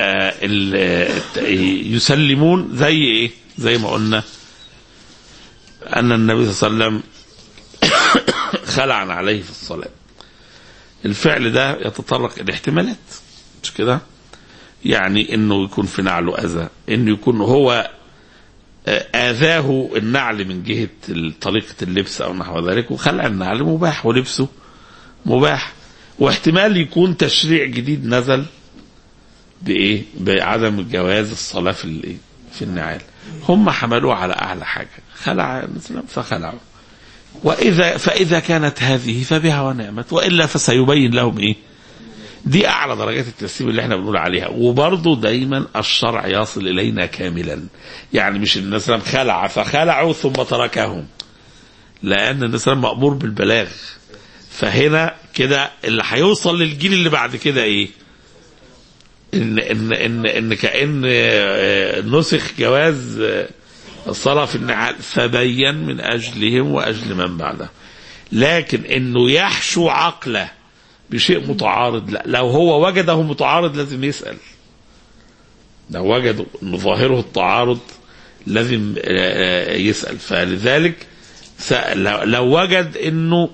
ال يسلمون زي ايه؟ زي ما قلنا ان النبي صلى الله عليه وسلم خلع عليه في الصلاه الفعل ده يتطرق الى احتمالات مش كده؟ يعني انه يكون في نعله اذى انه يكون هو اذاه النعل من جهه طريقه اللبس او نحو ذلك وخلع النعل مباح ولبسه مباح واحتمال يكون تشريع جديد نزل بايه؟ بعدم جواز الصلاه في الايه؟ في النعال. هم حملوه على اعلى حاجه، خلع الاسلام فخلعوا. واذا فاذا كانت هذه فبها ونعمت والا فسيبين لهم ايه؟ دي اعلى درجات التسليم اللي احنا بنقول عليها وبرضه دايما الشرع يصل الينا كاملا يعني مش النبي صلى الله عليه وسلم خلع فخلعوا ثم تركهم لان النبي صلى الله عليه وسلم مامور بالبلاغ فهنا كده اللي هيوصل للجيل اللي بعد كده ايه؟ ان ان ان ان كان نسخ جواز الصلاه في النعال فبين من اجلهم واجل من بعده لكن انه يحشو عقله بشيء متعارض لا لو هو وجده متعارض لازم يسال لو وجد ان ظاهره التعارض لازم يسال فلذلك لو وجد انه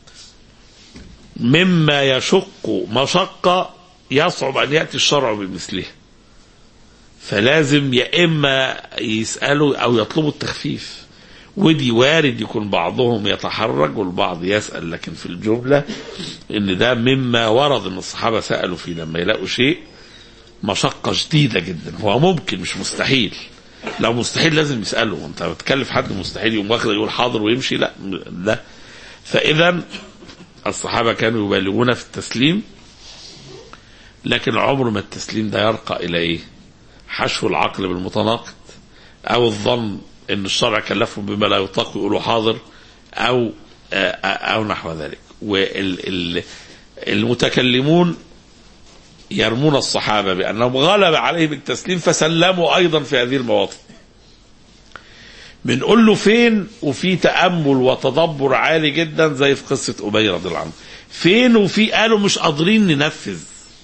مما يشق مشقه يصعب ان ياتي الشرع بمثله فلازم يا اما يسالوا او يطلبوا التخفيف ودي وارد يكون بعضهم يتحرج والبعض يسال لكن في الجمله ان ده مما ورد ان الصحابه سالوا فيه لما يلاقوا شيء مشقة شديدة جدا هو ممكن مش مستحيل لو مستحيل لازم يسأله انت بتكلف حد مستحيل يقوم واخد يقول حاضر ويمشي لا لا فإذا الصحابة كانوا يبالغون في التسليم لكن عمر ما التسليم ده يرقى إلى إيه حشو العقل بالمتناقض أو الظن أن الشرع كلفهم بما لا يطاق يقولوا حاضر أو أو نحو ذلك والمتكلمون يرمون الصحابة بأنهم غلب عليهم التسليم فسلموا أيضا في هذه المواطن بنقول له فين وفي تأمل وتدبر عالي جدا زي في قصة أبي رضي الله عنه فين وفي قالوا مش قادرين ننفذ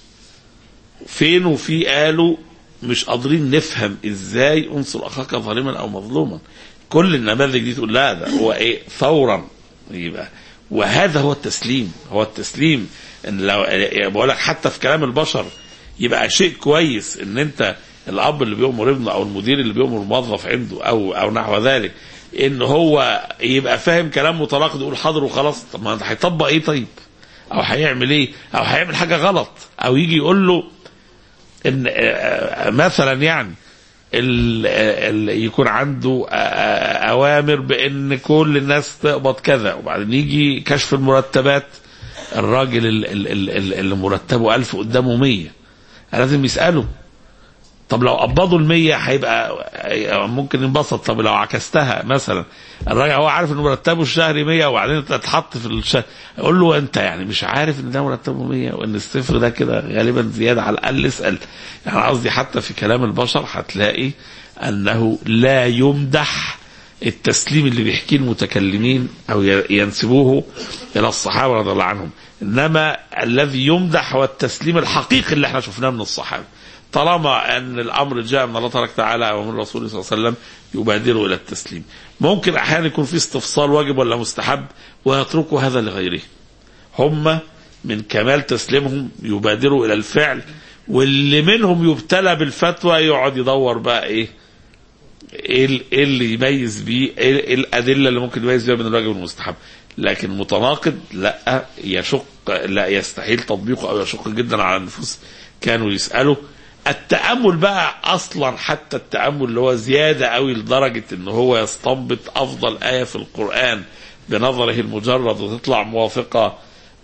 فين وفي قالوا مش قادرين نفهم ازاي انصر اخاك ظالما او مظلوما كل النماذج دي تقول لا ده هو ايه فورا يبقى وهذا هو التسليم هو التسليم ان لو بقول لك حتى في كلام البشر يبقى شيء كويس ان انت الاب اللي بيؤمر ابنه او المدير اللي بيؤمر موظف عنده او او نحو ذلك ان هو يبقى فاهم كلام متناقض يقول حاضر وخلاص طب ما هيطبق ايه طيب؟ او هيعمل ايه؟ او هيعمل حاجه غلط او يجي يقول له ان مثلا يعني ال ال يكون عنده اوامر بان كل الناس تقبض كذا وبعدين يجي كشف المرتبات الراجل اللي مرتبه ألف قدامه مية لازم يسأله طب لو قبضوا المية هيبقى ممكن ينبسط طب لو عكستها مثلا الراجل هو عارف ان مرتبه الشهري 100 وبعدين تتحط في الشهر يقول له انت يعني مش عارف ان ده مرتبه 100 وان الصفر ده كده غالبا زياده على الاقل اسال يعني قصدي حتى في كلام البشر هتلاقي انه لا يمدح التسليم اللي بيحكيه المتكلمين او ينسبوه الى الصحابه رضي الله عنهم انما الذي يمدح هو التسليم الحقيقي اللي احنا شفناه من الصحابه طالما ان الامر جاء من الله تبارك وتعالى او من رسوله صلى الله عليه وسلم يبادروا الى التسليم. ممكن احيانا يكون في استفصال واجب ولا مستحب ويتركوا هذا لغيره. هم من كمال تسليمهم يبادروا الى الفعل واللي منهم يبتلى بالفتوى يقعد يدور بقى ايه ايه اللي يميز بيه ايه الادله اللي ممكن يميز بيها بين الواجب والمستحب لكن متناقض لا يشق لا يستحيل تطبيقه او يشق جدا على النفوس كانوا يسالوا التأمل بقى أصلا حتى التأمل اللي هو زيادة قوي لدرجة إن هو يستنبط أفضل آية في القرآن بنظره المجرد وتطلع موافقة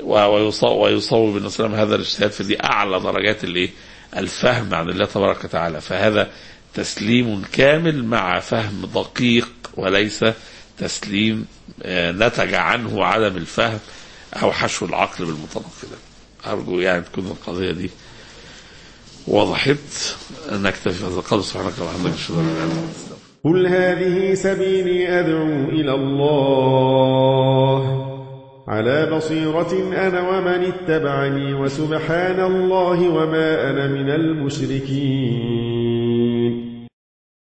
ويصوب النبي صلى هذا الاجتهاد فدي أعلى درجات الإيه؟ الفهم عن الله تبارك وتعالى فهذا تسليم كامل مع فهم دقيق وليس تسليم نتج عنه عدم الفهم أو حشو العقل بالمتناقضات أرجو يعني تكون القضية دي وضحت نكتفي هذا القدر سبحانك اللهم وبحمدك اشهد ان لا اله الا انت قل هذه سبيلي ادعو الى الله على بصيرة أنا ومن اتبعني وسبحان الله وما أنا من المشركين